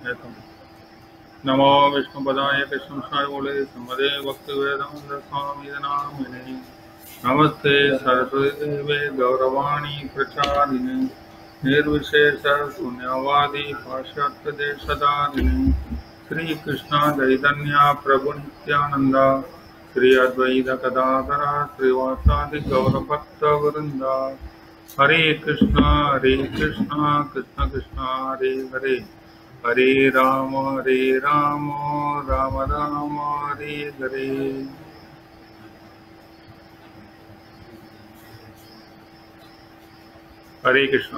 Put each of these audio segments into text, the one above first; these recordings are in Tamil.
एकम् नमो विष्णुपदाय कृष्णसारमूले सम्मदे भक्तिवेदान्तस्वामिनामिने नमस्ते सरस्वतीदेवे गौरवाणी प्रचारिणे निर्विशेष शून्यवादी पाश्चात्यदेशदारिणे श्रीकृष्ण चैतन्य प्रभु नित्यानन्द श्री अद्वैत कदाधर श्रीवासादि गौरभक्तवृन्द हरे कृष्ण हरे कृष्ण कृष्ण कृष्ण हरे हरे हरे राम हरे राम राम राम हरे हरे ஹரே கிருஷ்ணா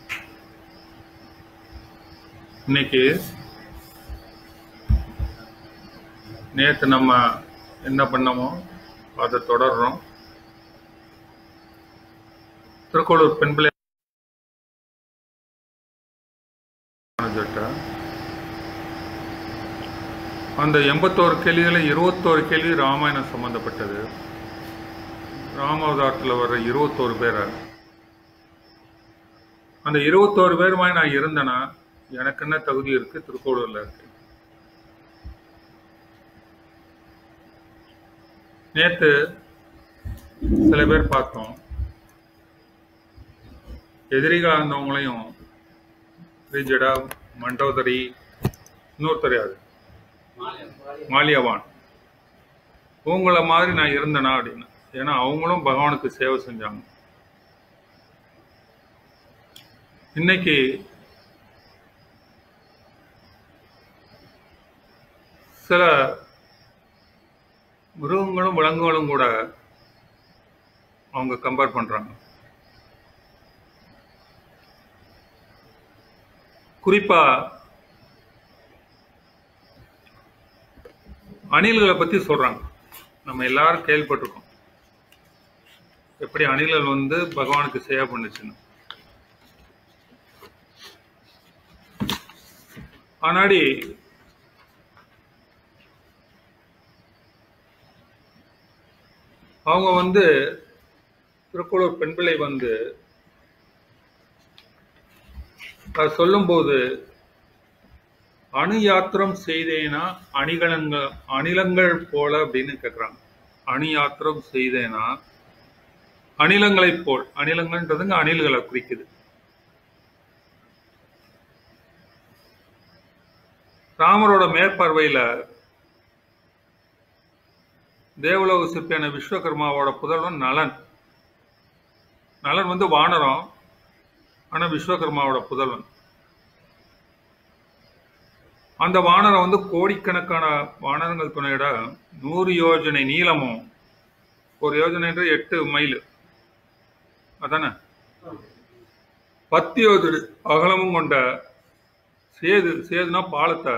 இன்னைக்கு நேற்று நம்ம என்ன பண்ணோமோ அதை தொடர்றோம் திருக்கோளூர் பெண் பிள்ளை ஜட்டா. அந்த எண்பத்தோரு கேள்விகளில் இருபத்தோரு கேள்வி ராமாயணம் சம்பந்தப்பட்டது ராமாவதாரத்தில் வர்ற இருபத்தோரு பேரை அந்த இருபத்தோரு பேருமாய் நான் இருந்தேனா எனக்கு என்ன தகுதி இருக்கு திருக்கோளூர்ல இருக்கு நேத்து சில பேர் பார்த்தோம் எதிரிகா இருந்தவங்களையும் ஸ்ரீஜடா மண்டோதரி இன்னொருத்தர் யாரு மாலியவான் உங்களை மாதிரி நான் இருந்தேனா அப்படின்னு ஏன்னா அவங்களும் பகவானுக்கு சேவை செஞ்சாங்க இன்னைக்கு சில மிருகங்களும் விலங்குகளும் கூட அவங்க கம்பேர் பண்றாங்க குறிப்பா அணில்களை பத்தி சொல்றாங்க நம்ம எல்லாரும் கேள்விப்பட்டிருக்கோம் எப்படி அணில்கள் வந்து பகவானுக்கு சேவை பண்ணுச்சுன்னு ஆனாடி அவங்க வந்து திருக்குளூர் பெண் பிள்ளை வந்து அது சொல்லும்போது அணு யாத்திரம் செய்தேனா அணிகலங்கள் அணிலங்கள் போல அப்படின்னு கேட்குறாங்க அணு யாத்திரம் செய்தேனா அணிலங்களைப் போல் அணிலங்கள்ன்றதுங்க அணில்களை குறிக்குது ராமரோட மேற்பார்வையில தேவலோக சிற்பியான விஸ்வகர்மாவோட புதல்வன் நலன் நலன் வந்து வானரம் ஆனா விஸ்வகர்மாவோட புதல்வன் அந்த வானரம் வந்து கோடிக்கணக்கான வானரங்கள் துணையிட நூறு யோஜனை நீளமும் ஒரு யோஜனைன்ற எட்டு மைல் அதானே பத்து யோஜனை அகலமும் கொண்ட சேது சேதுனா பாலத்தை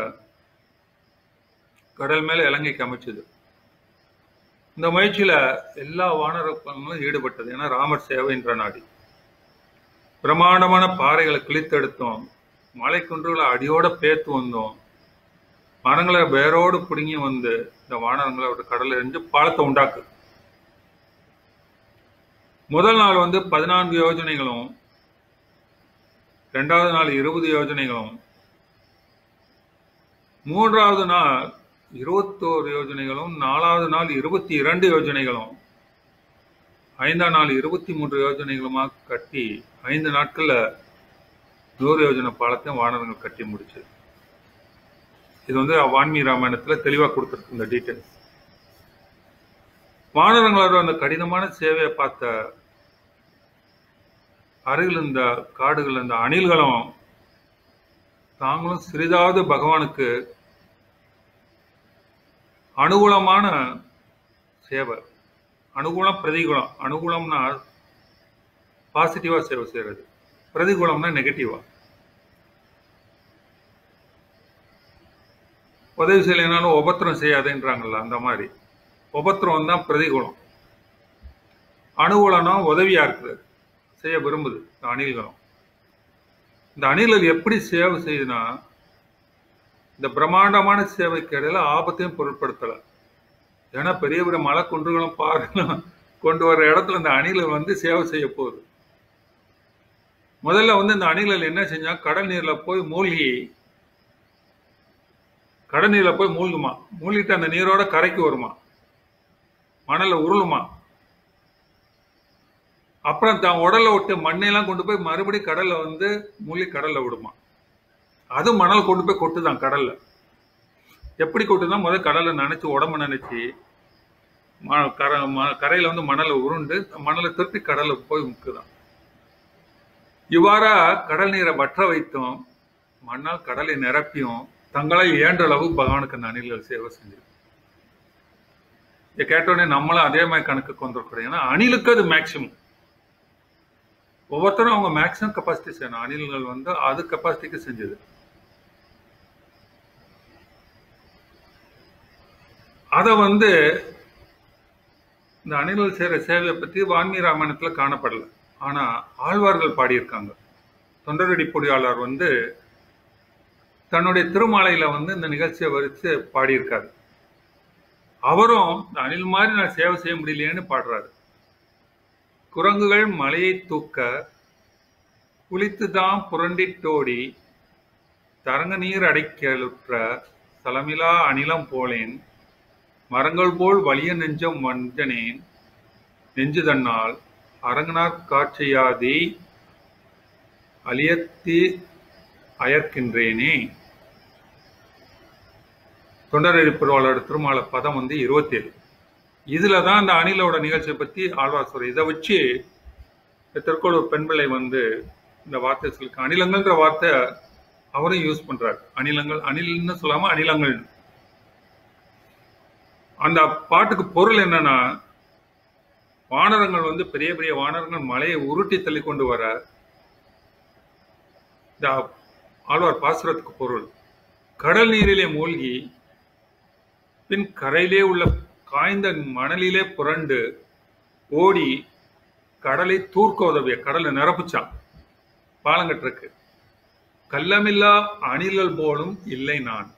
கடல் மேல இலங்கைக்கு அமைச்சது இந்த முயற்சியில எல்லா வானரங்களும் ஈடுபட்டது ஏன்னா ராமர் சேவைன்ற நாடி பிரமாண்டமான பாறைகளை கிழித்தெடுத்தோம் மலை குன்றுகளை அடியோட பேத்து வந்தோம் மரங்களை வேரோடு பிடுங்கி வந்து இந்த வானரங்களை ஒரு கடல்ல எரிஞ்சு பாலத்தை உண்டாக்கு முதல் நாள் வந்து பதினான்கு யோஜனைகளும் ரெண்டாவது நாள் இருபது யோஜனைகளும் மூன்றாவது நாள் இருபத்தோரு யோஜனைகளும் நாலாவது நாள் இருபத்தி இரண்டு யோஜனைகளும் ஐந்தாம் நாள் இருபத்தி மூன்று யோஜனைகளுமாக கட்டி ஐந்து நாட்கள்ல நூறு யோஜனை பாலத்தையும் வானரங்கள் கட்டி முடிச்சு இது வந்து வான்மீ ராமாயணத்துல தெளிவா கொடுத்துருக்கு இந்த டீட்டெயில்ஸ் வானரங்களோட அந்த கடினமான சேவையை பார்த்த அருகில் இருந்த காடுகள் இந்த அணில்களும் தாங்களும் சிறிதாவது பகவானுக்கு அனுகூலமான சேவை அனுகூலம் பிரதிகூலம் அனுகூலம்னா பாசிட்டிவா சேவை செய்யறது பிரதிகூலம்னா நெகட்டிவா உதவி செய்யலைனாலும் உபத்திரம் செய்யாதுன்றாங்கல்ல அந்த மாதிரி உபத்திரம் தான் பிரதிகூலம் அனுகூலம்னா உதவியா இருக்குது செய்ய விரும்புது இந்த அணில்களும் இந்த அணில்கள் எப்படி சேவை செய்யுதுன்னா இந்த பிரம்மாண்டமான சேவைக்கு இடையில ஆபத்தையும் பொருட்படுத்தல ஏன்னா பெரிய பெரிய மலை குன்றுகளும் பாறைகளும் கொண்டு வர இடத்துல இந்த அணில்கள் வந்து சேவை செய்ய போகுது முதல்ல வந்து இந்த அணில்கள் என்ன செஞ்சா கடல் நீர்ல போய் மூழ்கி கடல் நீர்ல போய் மூழ்குமா மூழ்கிட்டு அந்த நீரோட கரைக்கு வருமா மணல்ல உருளுமா அப்புறம் தான் உடல்ல விட்டு மண்ணையெல்லாம் கொண்டு போய் மறுபடியும் கடல்ல வந்து மூழ்கி கடல்ல விடுமா அது மணல் கொண்டு போய் கொட்டுதான் கடல்ல எப்படி கொட்டுதான் முதல் கடல்ல நினைச்சு உடம்ப நினைச்சு ம- கரை ம- கரையில வந்து மணலை உருண்டு மணலை திருப்பி கடல்ல போய் முக்குதான் இவ்வாறா கடல் நீரை வற்ற வைத்தும் மண்ணால் கடலை நிரப்பியும் தங்களை இயன்ற அளவு பகவானுக்கு அந்த அணில்கள் சேவை செஞ்சது இதை கேட்டோடனே நம்மளும் அதே மாதிரி கணக்குக்கு வந்துடக்கூடாது ஏன்னா அணிலுக்கு அது மேக்சிமம் ஒவ்வொருத்தரும் அவங்க மேக்சிமம் கெப்பாசிட்டி செய்யணும் அணில்கள் வந்து அது கெப்பாசிட்டிக்கு செஞ்சது அதை வந்து இந்த அணில்கள் செய்யற சேவையை பத்தி வான்மீ ராமாயணத்துல காணப்படல ஆனா ஆழ்வார்கள் பாடியிருக்காங்க தொண்டரடி பொடியாளர் வந்து தன்னுடைய திருமாலையில வந்து இந்த நிகழ்ச்சியை வரிச்சு பாடியிருக்காரு அவரும் இந்த அணில் மாதிரி நான் சேவை செய்ய முடியலையேன்னு பாடுறாரு குரங்குகள் மலையை தூக்க குளித்துதான் புரண்டிட்டோடி தரங்க நீர் அடைக்கலுற்ற சலமிலா அணிலம் போலேன் மரங்கள் போல் வலிய நெஞ்சம் வஞ்சனேன் நெஞ்சு தன்னால் அரங்கனார் காட்சியாதி அலியத்தி அயர்க்கின்றேனே தொண்டரடிப்பொருவாளோட திருமால பதம் வந்து இருபத்தேழு இதுல தான் அந்த அணிலோட நிகழ்ச்சியை பத்தி ஆழ்வார் சொல்ற இதை வச்சு இந்த திருக்கோளூர் பெண் பிள்ளை வந்து இந்த வார்த்தை சொல்லி அணிலங்கள்ன்ற வார்த்தை அவரும் யூஸ் பண்றாரு அணிலங்கள் அணில்னு சொல்லாம அணிலங்கள் அந்த பாட்டுக்கு பொருள் என்னன்னா வானரங்கள் வந்து பெரிய பெரிய வானரங்கள் மலையை உருட்டி தள்ளி கொண்டு வர இந்த ஆழ்வார் பாசுரத்துக்கு பொருள் கடல் நீரிலே மூழ்கி பின் கரையிலே உள்ள காய்ந்த மணலிலே புரண்டு ஓடி கடலை தூர்க்க உதவிய கடலை நிரப்புச்சான் பாலங்கட்டிருக்கு கள்ளமில்லா அணில்கள் போலும் இல்லை நான்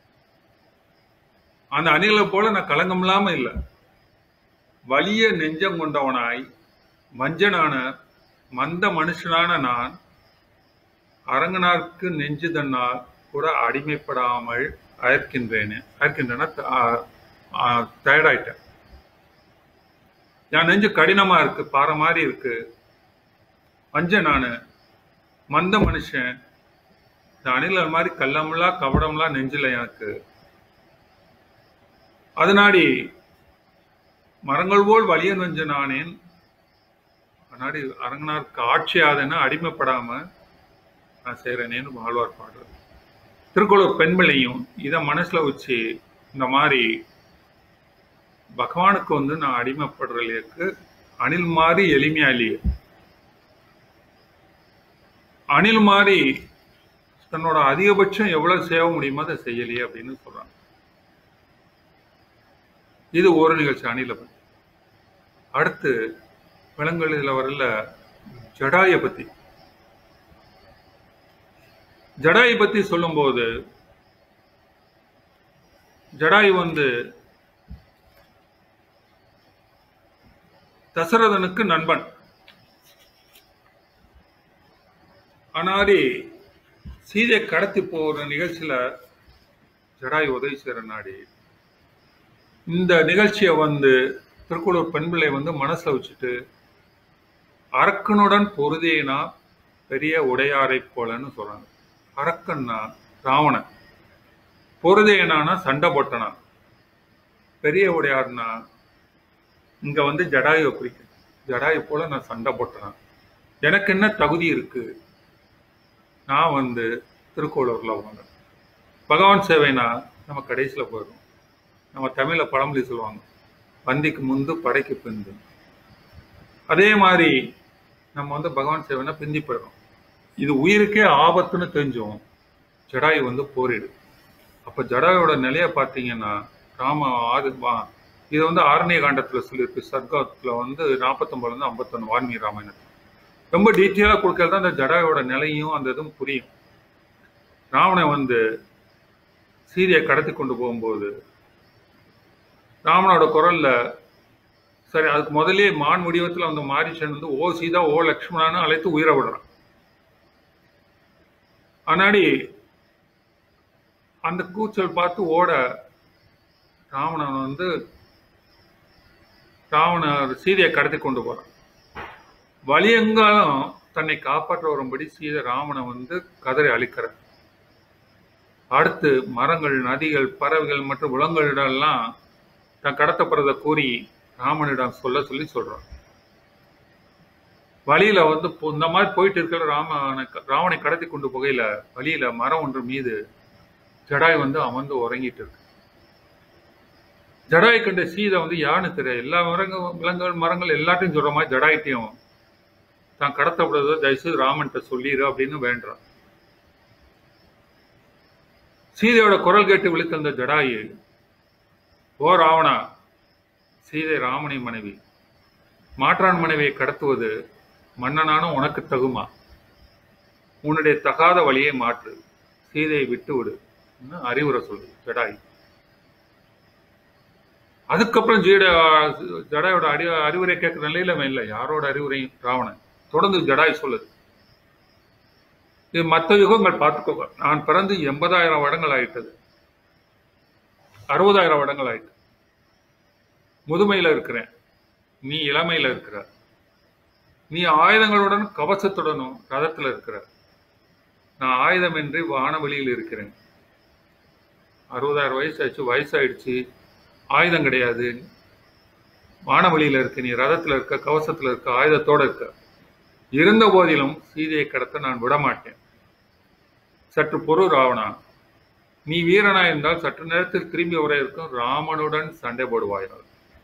அந்த அணில்களை போல நான் கலங்கம் இல்லாம இல்லை வலிய நெஞ்சம் கொண்டவனாய் மஞ்சனான மந்த மனுஷனான நான் அரங்கனார்க்கு நெஞ்சு தன்னால் கூட அடிமைப்படாமல் அயர்க்கின்றேனே அயர்க்கின்றேன்னா டயர்டாயிட்டேன் என் நெஞ்சு கடினமா இருக்கு பாறை மாதிரி இருக்கு மஞ்ச நானு மந்த மனுஷன் இந்த அணிலர் மாதிரி கள்ளம்லாம் கவடம்லாம் நெஞ்சில எனக்கு அதனாடி மரங்கள் போல் வலிய நெஞ்ச நானேன் அதனாடி அரங்கனாருக்கு ஆட்சியாதன அடிமைப்படாம நான் செய்கிறேனேன்னு வாழ்வார் பாடுறது திருக்குறள் பெண்பிள்ளையும் இதை மனசுல வச்சு இந்த மாதிரி பகவானுக்கு வந்து நான் அடிமைப்படுறதுக்கு அணில் மாதிரி எளிமையா இல்லையே அணில் மாதிரி தன்னோட அதிகபட்சம் எவ்வளவு செய்ய முடியுமோ அதை செய்யலையே அப்படின்னு சொல்றாங்க இது ஒரு நிகழ்ச்சி அணில பத்தி அடுத்து விலங்குகளில் வரல ஜடாய பத்தி ஜடாயை பத்தி சொல்லும்போது ஜடாய் வந்து தசரதனுக்கு நண்பன் ஆனாடி சீதை கடத்தி போற நிகழ்ச்சியில ஜடாய் உதவி செய்யற நாடி இந்த நிகழ்ச்சியை வந்து திருக்குளூர் பெண்பிள்ளை வந்து மனசுல வச்சுட்டு அரக்கனுடன் பொருதேனா பெரிய உடையாரை போலன்னு சொல்றாங்க அரக்கன்னா ராவணன் பொருதேனானா சண்டை போட்டனா பெரிய உடையார்னா இங்க வந்து ஜடாயுவை குறிக்கும் ஜடாயு போல நான் சண்டை போட்டனா எனக்கு என்ன தகுதி இருக்கு நான் வந்து திருக்கோளூர்ல வாங்க பகவான் சேவைனா நம்ம கடைசியில் போயிடும் நம்ம தமிழில் பழமொழி சொல்லுவாங்க பந்திக்கு முந்து படைக்கு பிந்து அதே மாதிரி நம்ம வந்து பகவான் சேவைனா பிந்தி போயிடும் இது உயிருக்கே ஆபத்துன்னு தெரிஞ்சும் ஜடாயு வந்து போரிடு அப்போ ஜடாயோட நிலையை பார்த்தீங்கன்னா ராம ஆது வா- இது வந்து ஆரண்ய காண்டத்தில் சொல்லியிருக்கு சர்க்கத்தில் வந்து நாற்பத்தொம்பதுலேருந்து ஐம்பத்தொன்று வால்மீகி ராமாயணத்தில் ரொம்ப டீட்டெயிலாக கொடுக்கறது தான் அந்த ஜடாயோட நிலையும் அந்த இதுவும் புரியும் ராவணன் வந்து சீதையை கடத்தி கொண்டு போகும்போது ராமனோட குரல்ல சரி அதுக்கு முதலே மான் வடிவத்தில் அந்த மாரிஷன் வந்து ஓ சீதா ஓ லக்ஷ்மணான்னு அழைத்து உயிரை விடுறான் ஆனாடி அந்த கூச்சல் பார்த்து ஓட ராவணன் வந்து ராவணர் சீதையை கடத்தி கொண்டு போறான் வழியெங்காலும் தன்னை காப்பாற்ற வரும்படி சீதை ராவணன் வந்து கதறி அழிக்கிறார் அடுத்து மரங்கள் நதிகள் பறவைகள் மற்றும் விலங்குகளிடம்லாம் தான் கடத்தப்படுறதை கூறி ராமனிடம் சொல்ல சொல்லி சொல்றான் வழியில வந்து இப்போ இந்த மாதிரி போயிட்டு இருக்கிற ராமனை ராவனை கடத்தி கொண்டு போகையில வழியில மரம் ஒன்று மீது ஜடாய் வந்து அமர்ந்து உறங்கிட்டு இருக்கு ஜடாய் கண்ட சீதை வந்து யாருன்னு தெரியாது எல்லா மரங்கள் விலங்குகள் மரங்கள் எல்லாத்தையும் சொல்ற மாதிரி ஜடாய்ட்டையும் தான் கடத்தப்படுறத தயவுசெய்து ராமன்கிட்ட சொல்லிடு அப்படின்னு வேண்டான் சீதையோட குரல் கேட்டு விழித்தந்த ஜடாயு ஓ ராவணா சீதை ராமனை மனைவி மாற்றான் மனைவியை கடத்துவது மன்னனான உனக்கு தகுமா உன்னுடைய தகாத வழியை மாற்று சீதையை விட்டு விடு அறிவுரை சொல்லு ஜடாய் அதுக்கப்புறம் ஜீட ஜடாயோட அறி அறிவுரை கேட்கிற நிலையில அவன் இல்லை யாரோட அறிவுரையும் ராவணன் தொடர்ந்து ஜடாய் சொல்லுது இது மற்ற யுகங்கள் பார்த்துக்கோங்க நான் பிறந்து எண்பதாயிரம் வருடங்கள் ஆயிட்டது அறுபதாயிரம் வருடங்கள் ஆயிட்டு முதுமையில இருக்கிறேன் நீ இளமையில இருக்கிற நீ ஆயுதங்களுடன் கவசத்துடனும் ரதத்துல இருக்கிற நான் ஆயுதமின்றி வானவெளியில் இருக்கிறேன் அறுபதாயிரம் வயசு ஆச்சு வயசாயிடுச்சு ஆயுதம் கிடையாது வானவெளியில இருக்க நீ ரதத்துல இருக்க கவசத்துல இருக்க ஆயுதத்தோட இருக்க இருந்த போதிலும் சீதையை கடத்த நான் விடமாட்டேன் சற்று பொறு ராவணா நீ வீரனா இருந்தால் சற்று நேரத்தில் திரும்பி வர இருக்கும் ராமனுடன் சண்டை போடுவாயாக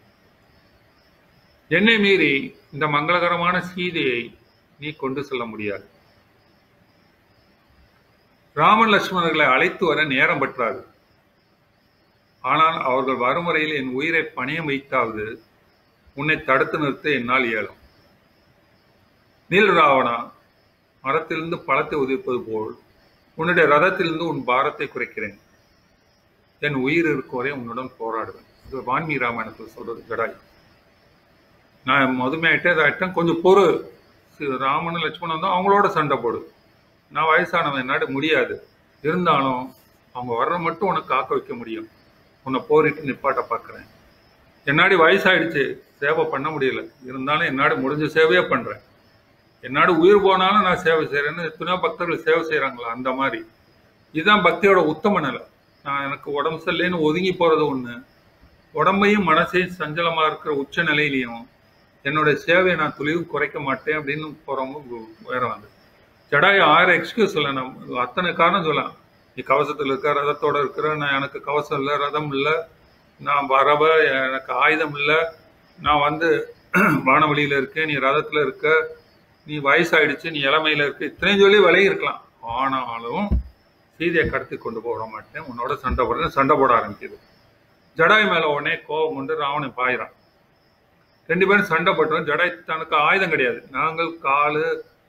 என்னை மீறி இந்த மங்களகரமான சீதையை நீ கொண்டு செல்ல முடியாது ராமன் லட்சுமணர்களை அழைத்து வர நேரம் பற்றாது ஆனால் அவர்கள் வரும் வரையில் என் உயிரை பணியம் வைத்தாவது உன்னை தடுத்து நிறுத்த என்னால் இயலும் நீல் ராவணா மரத்திலிருந்து பழத்தை உதிர்ப்பது போல் உன்னுடைய ரதத்திலிருந்து உன் பாரத்தை குறைக்கிறேன் என் உயிர் இருக்கும் வரை உன்னுடன் போராடுவேன் இது வான்மீ ராமாயணத்தில் சொல்றது ஜடாய் நான் மதுமையாயிட்டே இதாயிட்டேன் கொஞ்சம் பொறு சி- ராமனும் லட்சுமணன் தான் அவங்களோட சண்டை போடு நான் வயசானவன் என்னாடு முடியாது இருந்தாலும் அவங்க வர்ற மட்டும் உனக்கு காக்க வைக்க முடியும் உன்னை போரிட்டு நிப்பாட்ட பார்க்குறேன் என்னாடி வயசாயிடுச்சு சேவை பண்ண முடியல இருந்தாலும் என்னாடு முடிஞ்ச சேவையே பண்ணுறேன் என்னாடு உயிர் போனாலும் நான் சேவை செய்கிறேன்னு எத்தனையோ பக்தர்கள் சேவை செய்கிறாங்களா அந்த மாதிரி இதுதான் பக்தியோட உத்தம நிலை நான் எனக்கு உடம்பு சரியில்லைன்னு ஒதுங்கி போகிறது ஒன்று உடம்பையும் மனசையும் சஞ்சலமாக இருக்கிற உச்ச நிலையிலையும் என்னோட சேவையை நான் துளிவும் குறைக்க மாட்டேன் அப்படின்னு போகிறவங்க வேற வந்து ஜடாய் ஆயிரம் எக்ஸ்கியூஸ் இல்லை நான் அத்தனை காரணம் சொல்லலாம் நீ கவசத்தில் இருக்க ரதத்தோட இருக்கிற நான் எனக்கு கவசம் இல்லை ரதம் இல்லை நான் வரவ எனக்கு ஆயுதம் இல்லை நான் வந்து வானவழியில் இருக்கேன் நீ ரதத்தில் இருக்க நீ வயசாயிடுச்சு நீ இளமையில இருக்க இத்தனையும் சொல்லி விலகி இருக்கலாம் ஆனாலும் சீதையை கடத்தி கொண்டு போக மாட்டேன் உன்னோட சண்டை போடுறேன் சண்டை போட ஆரம்பிக்குது ஜடாய் மேல உடனே கோபம் கொண்டு ராவணன் பாயிறான் ரெண்டு பேரும் சண்டை போட்டோம் ஜடாய் தனக்கு ஆயுதம் கிடையாது நாங்கள் காலு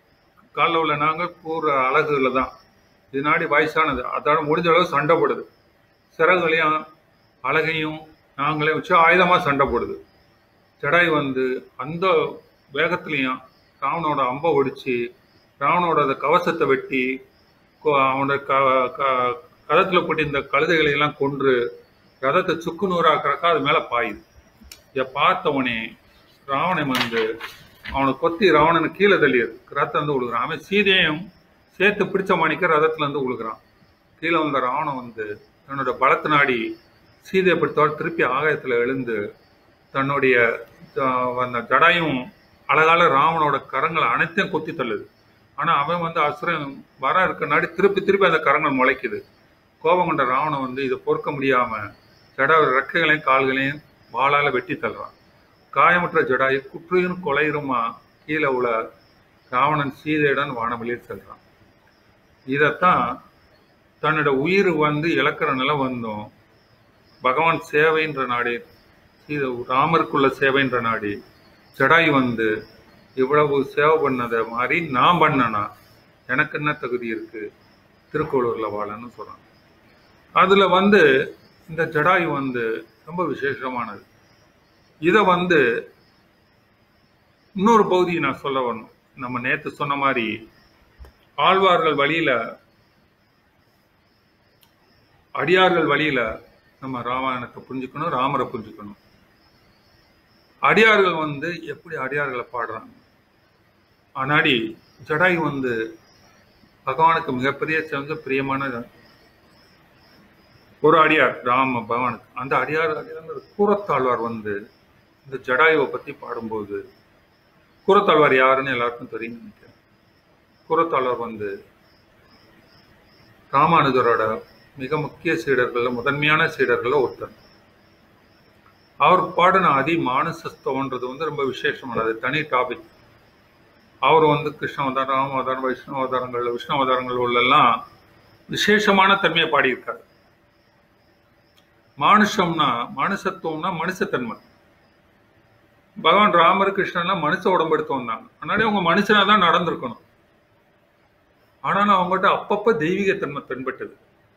காலில் உள்ள நாங்கள் கூற அழகுல தான் இது நாடி வயசானது அதோட முடிஞ்ச அளவு சண்டை போடுது சிறகுகளையும் அழகையும் நாங்களே வச்சு ஆயுதமா சண்டை போடுது ஜடாய் வந்து அந்த வேகத்திலையும் ராவனோட அம்பை ஒடிச்சு ராவனோட அந்த கவசத்தை வெட்டி கொ- அவனோட க க- கதத்துல போட்டு இந்த கழுதைகளை எல்லாம் கொன்று ரதத்தை சுக்கு நூறாக்குறக்கா அது மேல பாயுது இதை பார்த்தவனே ராவணன் வந்து அவனை கொத்தி ராவணனை கீழே தள்ளியது ரத்தம் வந்து விழுகிறான் அவன் சீதையும் சேர்த்து பிடிச்ச மாணிக்க ரதத்துல இருந்து விழுகிறான் கீழே வந்த ராவணன் வந்து தன்னோட பலத்து நாடி சீதையை பிடித்தவள் திருப்பி ஆகாயத்துல எழுந்து தன்னுடைய ஆஹ், அந்த ஜடாயும் அழகால ராவனோட கரங்களை அனைத்தையும் கொத்தி தள்ளுது ஆனா அவன் வந்து அசுரன் வர இருக்க நாடி திருப்பி திருப்பி அந்த கரங்கள் முளைக்குது கோபம் கொண்ட ராவணன் வந்து இதை பொறுக்க முடியாம ஜடாவோட ரெக்கைகளையும் கால்களையும் வாளால வெட்டி தள்ளுறான் காயமுற்ற ஜடாயு குற்றியும் கொலையுமா கீழே உள்ள ராவணன் சீதையுடன் வானவெளியில் செல்றான் இதைத்தான் தன்னோட உயிர் வந்து இழக்கிற நிலை வந்தும் பகவான் சேவைன்ற நாடி சீதை ராமருக்குள்ள சேவைன்ற நாடி ஜடாய் வந்து இவ்வளவு சேவை பண்ணதை மாதிரி நான் பண்ணனா எனக்கு என்ன தகுதி இருக்கு திருக்கோளூர்ல வாழன்னு சொல்றான் அதுல வந்து இந்த ஜடாயு வந்து ரொம்ப விசேஷமானது இதை வந்து இன்னொரு பகுதியை நான் சொல்ல வரணும் நம்ம நேத்து சொன்ன மாதிரி ஆழ்வார்கள் வழியில அடியார்கள் வழியில நம்ம ராமாயணத்தை புரிஞ்சுக்கணும் ராமரை புரிஞ்சுக்கணும் அடியார்கள் வந்து எப்படி அடியார்களை பாடுறாங்க ஆனாடி ஜடாய் வந்து பகவானுக்கு மிகப்பெரிய சிறந்த பிரியமான ஒரு அடியார் ராம பகவானுக்கு அந்த அடியார் அடியார் கூரத்தாழ்வார் வந்து இந்த ஜடாயுவை பத்தி பாடும்போது கூரத்தாழ்வார் யாருன்னு எல்லாருக்கும் தெரியும் நினைக்கிறேன் கூரத்தாழ்வார் வந்து ராமானுஜரோட மிக முக்கிய சீடர்கள்ல முதன்மையான சீடர்கள்ல ஒருத்தர் அவர் பாடின அதி மானசஸ்தவன்றது வந்து ரொம்ப விசேஷமானது தனி டாபிக் அவர் வந்து கிருஷ்ண அவதாரம் ராம அவதாரம் வைஷ்ணவ அவதாரங்கள் விஷ்ணு அவதாரங்கள் உள்ளெல்லாம் விசேஷமான தன்மையை பாடியிருக்காரு மானுஷம்னா மானுஷத்துவம்னா மனுஷத்தன்மை பகவான் ராமர் கிருஷ்ணன்லாம் மனுஷ உடம்பு எடுத்தவன் தான் அதனாலே அவங்க மனுஷனா தான் நடந்திருக்கணும் ஆனாலும் அவங்ககிட்ட அப்பப்ப தெய்வீகத்தன்மை தென்பட்டது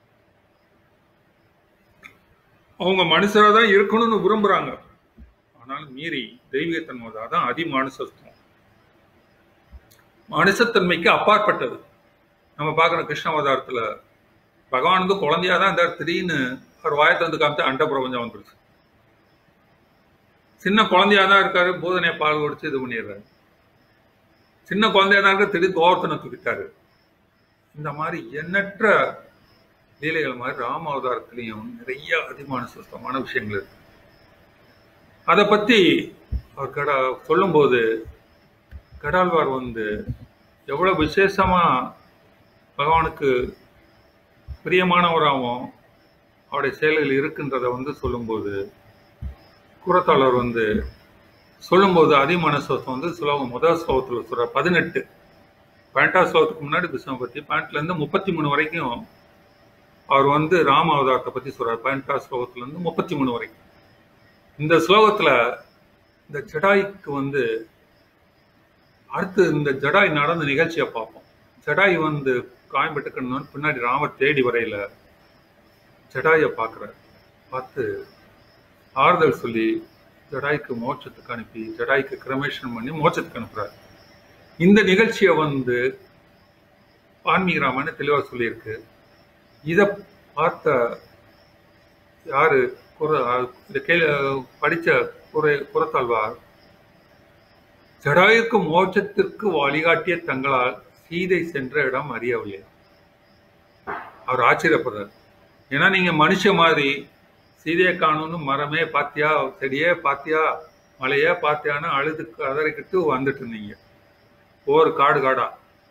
அவங்க மனுஷரா தான் இருக்கணும்னு விரும்புறாங்க ஆனாலும் மீறி தெய்வீகத்தன்மை தான் அதான் அதிமானுஷத்துவம் மனுஷத்தன்மைக்கு அப்பாற்பட்டது நம்ம பார்க்குற கிருஷ்ண அவதாரத்துல பகவான் வந்து குழந்தையா தான் இருந்தார் திடீர்னு அவர் வாயத்தை வந்து காமிச்சு அண்ட பிரபஞ்சம் வந்துருச்சு சின்ன குழந்தையா தான் இருக்காரு போதனையை பால் குடிச்சு இது பண்ணிடுறாரு சின்ன குழந்தையா தான் இருக்க திடீர் கோவர்த்தனை தூக்கிட்டாரு இந்த மாதிரி எண்ணற்ற லீலைகள் மாதிரி ராம அவதாரத்திலையும் நிறைய அதிமான சுத்தமான விஷயங்கள் இருக்கு அதை பத்தி அவர் கடா சொல்லும்போது கடால்வார் வந்து எவ்வளவு விசேஷமா பகவானுக்கு பிரியமானவராகவும் அவருடைய செயல்கள் இருக்கின்றதை வந்து சொல்லும்போது குரத்தாளர் வந்து சொல்லும்போது அதிமான ஸ்லோகம் வந்து ஸ்லோகம் முதல் ஸ்லோகத்தில் சொல்ற பதினெட்டு பன்னெண்டாம் ஸ்லோகத்துக்கு முன்னாடி கிருஷ்ணனை பத்தி பன்னெண்டுல இருந்து முப்பத்தி மூணு வரைக்கும் அவர் வந்து ராம அவதாரத்தை பத்தி சொல்றார் பதினெட்டாம் ஸ்லோகத்துல இருந்து முப்பத்தி மூணு வரைக்கும் இந்த ஸ்லோகத்துல இந்த ஜடாய்க்கு வந்து அடுத்து இந்த ஜடாய் நடந்த நிகழ்ச்சியை பார்ப்போம் ஜடாய் வந்து காயம்பட்டுக்கணும் பின்னாடி ராமர் தேடி வரையில ஜடாயை பார்க்குறார் பார்த்து ஆறுதல் சொல்லி ஜடாய்க்கு மோட்சத்துக்கு அனுப்பி ஜடாய்க்கு கிரமேஷன் பண்ணி மோட்சத்துக்கு அனுப்புறாரு இந்த நிகழ்ச்சியை வந்து ஆன்மீக ராமன்னு தெளிவாக சொல்லியிருக்கு இதை பார்த்த யாரு குர இதை கேள்வி படித்த குறை குரத்தாழ்வார் ஜடாயுக்கு மோட்சத்திற்கு வழிகாட்டிய தங்களால் சீதை சென்ற இடம் அறியவில்லை அவர் ஆச்சரியப்படுறார் ஏன்னா நீங்க மனுஷ மாதிரி சீதையை காணும்னு மரமே பாத்தியா செடியே பாத்தியா மலையே பாத்தியான்னு அழுது கதறிக்கிட்டு வந்துட்டு இருந்தீங்க ஒவ்வொரு காடு காடா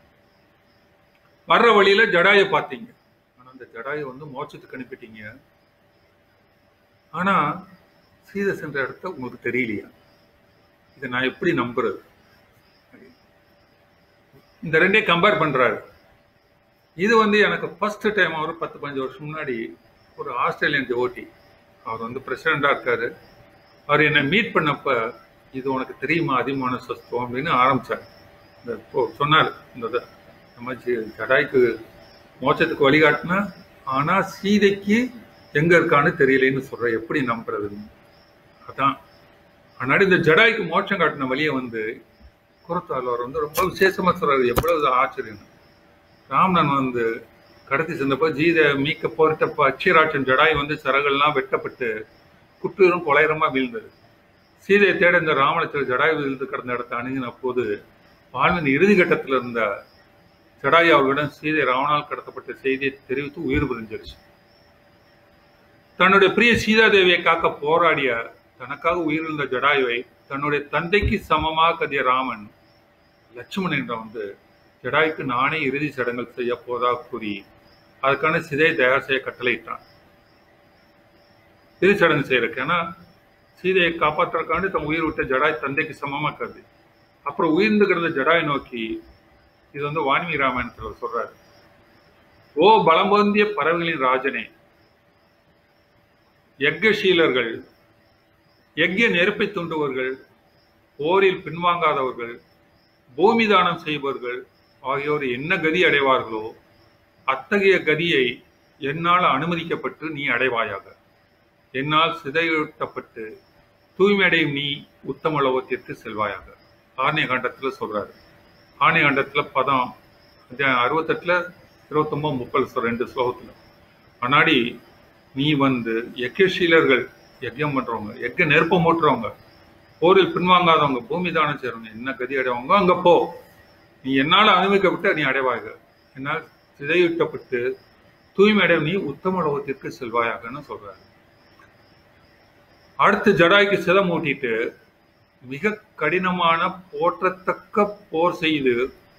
வர்ற வழியில ஜடாயை பார்த்தீங்க ஆனா அந்த ஜடாயை வந்து மோட்சத்துக்கு அனுப்பிட்டீங்க ஆனா சீதை சென்ற இடத்த உங்களுக்கு தெரியலையா இதை நான் எப்படி நம்புறது இந்த ரெண்டையும் கம்பேர் பண்றாரு இது வந்து எனக்கு ஃபர்ஸ்ட் டைம் ஒரு பத்து பதினஞ்சு வருஷம் முன்னாடி ஒரு ஆஸ்திரேலியன் டிவோட்டி அவர் வந்து பிரசிடண்டா இருக்காரு அவர் என்னை மீட் பண்ணப்ப இது உனக்கு தெரியுமா அதிமான சஸ்துவம் அப்படின்னு ஆரம்பிச்சார் இந்த இப்போ சொன்னார் இந்த இதை. நம்ம ஜி- ஜடாய்க்கு மோட்சத்துக்கு வழிகாட்டினா ஆனா சீதைக்கு எங்க இருக்கான்னு தெரியலேன்னு சொல்ற எப்படி நம்புறதுன்னு அதான் அதனால இந்த ஜடாய்க்கு மோட்சம் காட்டின வழியை வந்து குரத்தாழ்வார் வந்து ரொம்ப விசேஷமா சொல்றாரு எவ்வளவு ஆச்சரியம் ராமன் வந்து கடத்தி சென்றப்போ ஜீதை மீட்க போரிட்டப்ப அச்சிராட்சன் ஜடாய் வந்து சரகெல்லாம் வெட்டப்பட்டு குற்றூரும் கொலைரமா வீழ்ந்தது சீதையை தேட இந்த ராமலட்சுமி ஜடாய் விழுந்து கிடந்த இடத்தை அணுகின போது வாழ்வின் இறுதி கட்டத்தில் இருந்த ஜடாய் அவர்களிடம் சீதை ராவணால் கடத்தப்பட்ட செய்தியை தெரிவித்து உயிர் பிரிஞ்சிருச்சு தன்னுடைய பிரிய சீதாதேவியை காக்க போராடிய தனக்காக உயிரிழந்த ஜடாயுவை தன்னுடைய தந்தைக்கு சமமாக கதிய ராமன் லட்சுமணன் என்ற வந்து ஜடாய்க்கு நானே இறுதி சடங்குகள் செய்ய போதாக கூறி அதுக்கான சிதை தயார் செய்ய கட்டளையிட்டான் இறுதி சடங்கு செய்யறதுக்கு ஏன்னா சீதையை காப்பாற்றுறதுக்காண்டி தன் உயிர் விட்ட ஜடாய் தந்தைக்கு சமமா கருது அப்புறம் உயிர்ந்து கிடந்த ஜடாய் நோக்கி இது வந்து வான்மீ ராமாயணத்துல சொல்றாரு ஓ பலம் பொருந்திய பறவைகளின் ராஜனே யக்ஞசீலர்கள் யக்ஞ நெருப்பை தூண்டுவர்கள் போரில் பின்வாங்காதவர்கள் பூமி தானம் செய்பவர்கள் ஆகியோர் என்ன கதி அடைவார்களோ அத்தகைய கதியை என்னால் அனுமதிக்கப்பட்டு நீ அடைவாயாக என்னால் சிதையூட்டப்பட்டு தூய்மையடையும் நீ உத்தம லோகத்திற்கு செல்வாயாக ஆர்ணிய காண்டத்தில் சொல்றாரு ஆர்ணிய காண்டத்தில் பதம் அறுபத்தெட்டுல இருபத்தொன்பது முப்பது சொல் ரெண்டு ஸ்லோகத்தில் முன்னாடி நீ வந்து யக்கஷீலர்கள் யஜ்யம் பண்றவங்க யக்க நெருப்பம் மூட்டுறவங்க போரில் பின்வாங்காதவங்க பூமி தானம் செய்றவங்க என்ன கதி அடைவங்க அங்க போ நீ என்னால் அனுமதிக்கப்பட்டு நீ அடைவாய்க என்னால் சிதையூட்டப்பட்டு தூய்மை அடைய நீ உத்தம லோகத்திற்கு செல்வாயாகன்னு சொல்றாரு அடுத்து ஜடாய்க்கு சிதம் மூட்டிட்டு மிக கடினமான போற்றத்தக்க போர் செய்து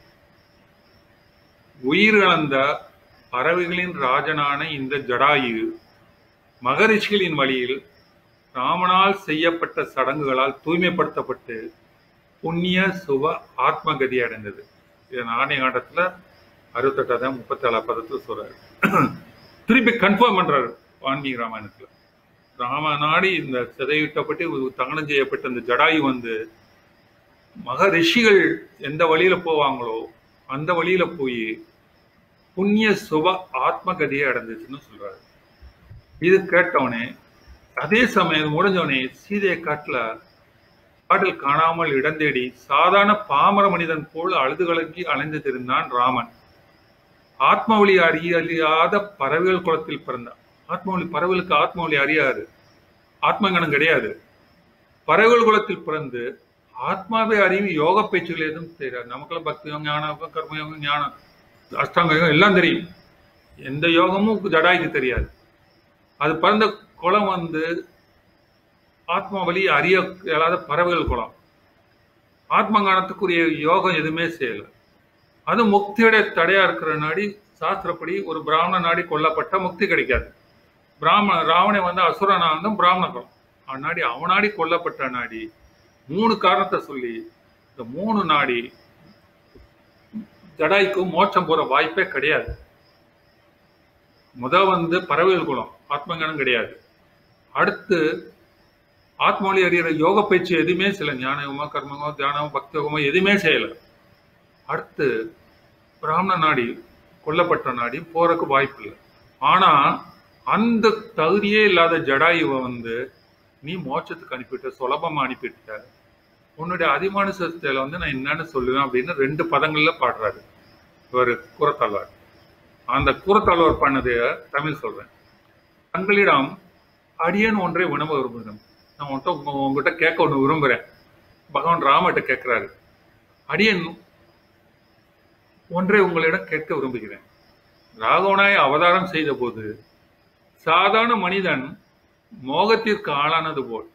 உயிரிழந்த பறவைகளின் ராஜனான இந்த ஜடாயு மகரிஷிகளின் வழியில் ராமனால் செய்யப்பட்ட சடங்குகளால் தூய்மைப்படுத்தப்பட்டு புண்ணிய சுப ஆத்மகதி அடைந்தது இது நாணய காண்டத்துல அறுபத்தெட்டாவது முப்பத்தேழா பதத்துல சொல்றாரு திருப்பி கன்ஃபார்ம் பண்றாரு வால்மீகி ராமாயணத்துல ராம நாடி இந்த சிதையிட்டப்பட்டு தகனம் செய்யப்பட்ட இந்த ஜடாயு வந்து மகரிஷிகள் எந்த வழியில போவாங்களோ அந்த வழியில போய் புண்ணிய சுப ஆத்மகதியை அடைஞ்சிச்சுன்னு சொல்றாரு இது கேட்டவனே அதே சமயம் முடிஞ்சவனே சீதையை காட்டுல காட்டில் காணாமல் இடந்தேடி சாதாரண பாமர மனிதன் போல் அழுது கலங்கி அலைந்து திரிந்தான் ராமன் ஆத்மவழி அறியாத பறவைகள் குலத்தில் பிறந்தான் ஆத்மவழி பறவைகளுக்கு ஆத்மவழி அறியாது ஆத்மங்கணம் கிடையாது பறவைகள் குலத்தில் பிறந்து ஆத்மாவை அறியும் யோக பேச்சுகள் எதுவும் தெரியாது நமக்கெல்லாம் பக்தி யோகம் ஞான யோகம் கர்ம யோகம் ஞானம் அஷ்டாங்க யோகம் எல்லாம் தெரியும் எந்த யோகமும் ஜடாய்க்கு தெரியாது அது பிறந்த குளம் வந்து ஆத்மா வழி அறிய இயலாத பறவைகள் குளம் ஆத்மங்கானத்துக்குரிய யோகம் எதுவுமே செய்யல அது முக்தியோட தடையா இருக்கிற நாடி சாஸ்திரப்படி ஒரு பிராமண நாடி கொல்லப்பட்ட முக்தி கிடைக்காது பிராமண ராவணன் வந்து அசுரனா வந்து பிராமண குலம் அந்நாடி அவனாடி கொல்லப்பட்ட நாடி மூணு காரணத்தை சொல்லி இந்த மூணு நாடி ஜடாய்க்கு மோட்சம் போற வாய்ப்பே கிடையாது முத வந்து பறவைகள் குலம் ஆத்மஞானம் கிடையாது அடுத்து ஆத்மொழி அறிகிற யோக பயிற்சி எதுவுமே செய்யல ஞானயோகமோ கர்மமோ தியானமோ பக்தியோகமோ எதுவுமே செய்யல அடுத்து பிராமண நாடி கொல்லப்பட்ட நாடி போறதுக்கு வாய்ப்பு இல்லை ஆனா அந்த தகுதியே இல்லாத ஜடாயுவை வந்து நீ மோட்சத்துக்கு அனுப்பிட்ட சுலபமா அனுப்பிட்ட உன்னுடைய அதிமான சத்தியில வந்து நான் என்னன்னு சொல்லுவேன் அப்படின்னு ரெண்டு பதங்கள்ல பாடுறாரு இவர் கூறத்தாழ்வார் அந்த கூறத்தாழ்வார் பண்ணது தமிழ் சொல்றேன் தங்களிடம் அடியன் ஒன்றை வினவ விரும்புகிறேன் நான் உன்கிட்ட உங்க- உங்ககிட்ட கேட்க ஒன்று விரும்புறேன் பகவான் ராமகிட்ட கேட்கிறாரு அடியன் ஒன்றை உங்களிடம் கேட்க விரும்புகிறேன் ராகவனாய் அவதாரம் செய்த போது சாதாரண மனிதன் மோகத்திற்கு ஆளானது போல்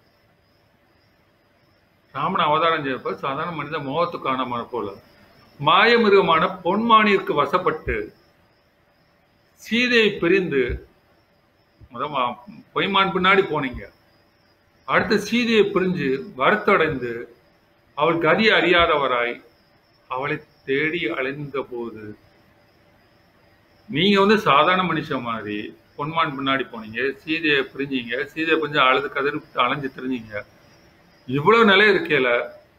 ராமன் அவதாரம் செய்தப்போ சாதாரண மனிதன் மோகத்துக்கு ஆனமான போல மாயமிருகமான பொன்மானிற்கு வசப்பட்டு சீதையை பிரிந்து முத மா- பொய்மான் பின்னாடி போனீங்க அடுத்து சீதையை பிரிஞ்சு வருத்தடைந்து அவள் கதி அறியாதவராய் அவளை தேடி அலைந்த போது நீங்க வந்து சாதாரண மனுஷன் மாதிரி பொன்மான் பின்னாடி போனீங்க சீதையை பிரிஞ்சீங்க சீதையை பிரிஞ்சு அழுது கதறி அலைஞ்சு திரிஞ்சீங்க இவ்வளவு நிலை இருக்கையில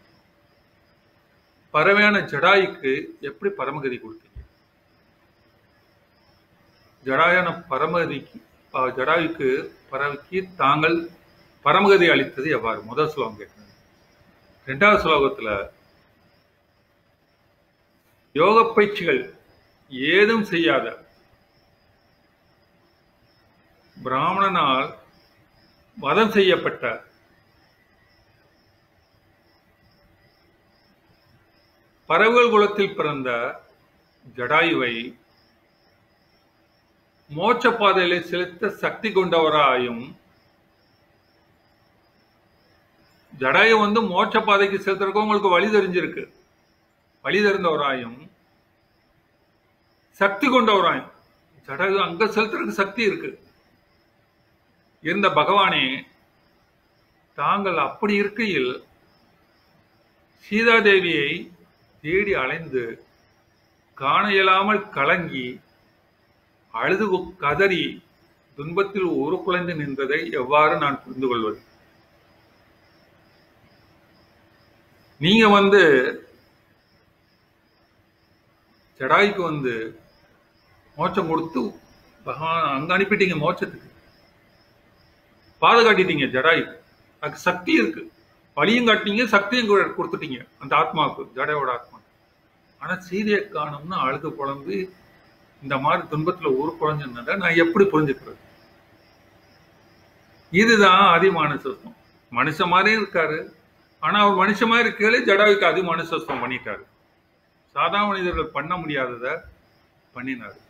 பறவையான ஜடாய்க்கு எப்படி பரமகதி கொடுத்தீங்க ஜடாயான பரமகதிக்கு அஹ், ஜடாயுக்கு பறவைக்கு தாங்கள் பரமகதி அளித்தது எவ்வாறு முதல் ஸ்லோகம் கேட்குறேன் ரெண்டாவது ஸ்லோகத்துல யோக பயிற்சிகள் ஏதும் செய்யாத பிராமணனால் வதம் செய்யப்பட்ட பறவைகள் குலத்தில் பிறந்த ஜடாயுவை மோட்ச பாதையில செலுத்த சக்தி கொண்டவராயும் ஜடாயு வந்து மோட்ச பாதைக்கு செலுத்துறதுக்கு உங்களுக்கு வழி தெரிஞ்சிருக்கு வழி தெரிந்தவராயும் சக்தி கொண்டவராயும் ஜடாயு அங்க செலுத்துறதுக்கு சக்தி இருக்கு இருந்த பகவானே தாங்கள் அப்படி இருக்கையில் சீதாதேவியை தேடி அலைந்து காண இயலாமல் கலங்கி அழுது கதறி துன்பத்தில் ஒரு குலைந்து நின்றதை எவ்வாறு நான் புரிந்து கொள்வது நீங்க வந்து ஜடாய்க்கு வந்து மோட்சம் கொடுத்து பகவான் அங்க அனுப்பிட்டீங்க மோட்சத்துக்கு பாதை காட்டிட்டீங்க ஜடாய்க்கு அதுக்கு சக்தி இருக்கு வழியும் காட்டினீங்க சக்தியும் கொடு- கொடுத்துட்டீங்க அந்த ஆத்மாவுக்கு ஜடையோட ஆத்மா ஆனா சீதையை காணும்னு அழுது புலம்பு இந்த மாதிரி துன்பத்துல ஒரு குழந்தைன்னதை நான் எப்படி புரிஞ்சுக்கிறது இதுதான் அதிமானுஷத்துவம் மனுஷன் மாதிரி இருக்காரு ஆனா அவர் மனுஷன் மாதிரி இருக்கையில ஜடாயுக்கு அதிமானுஷத்துவம் பண்ணிட்டாரு சாதா மனிதர்கள் பண்ண முடியாததை பண்ணினாரு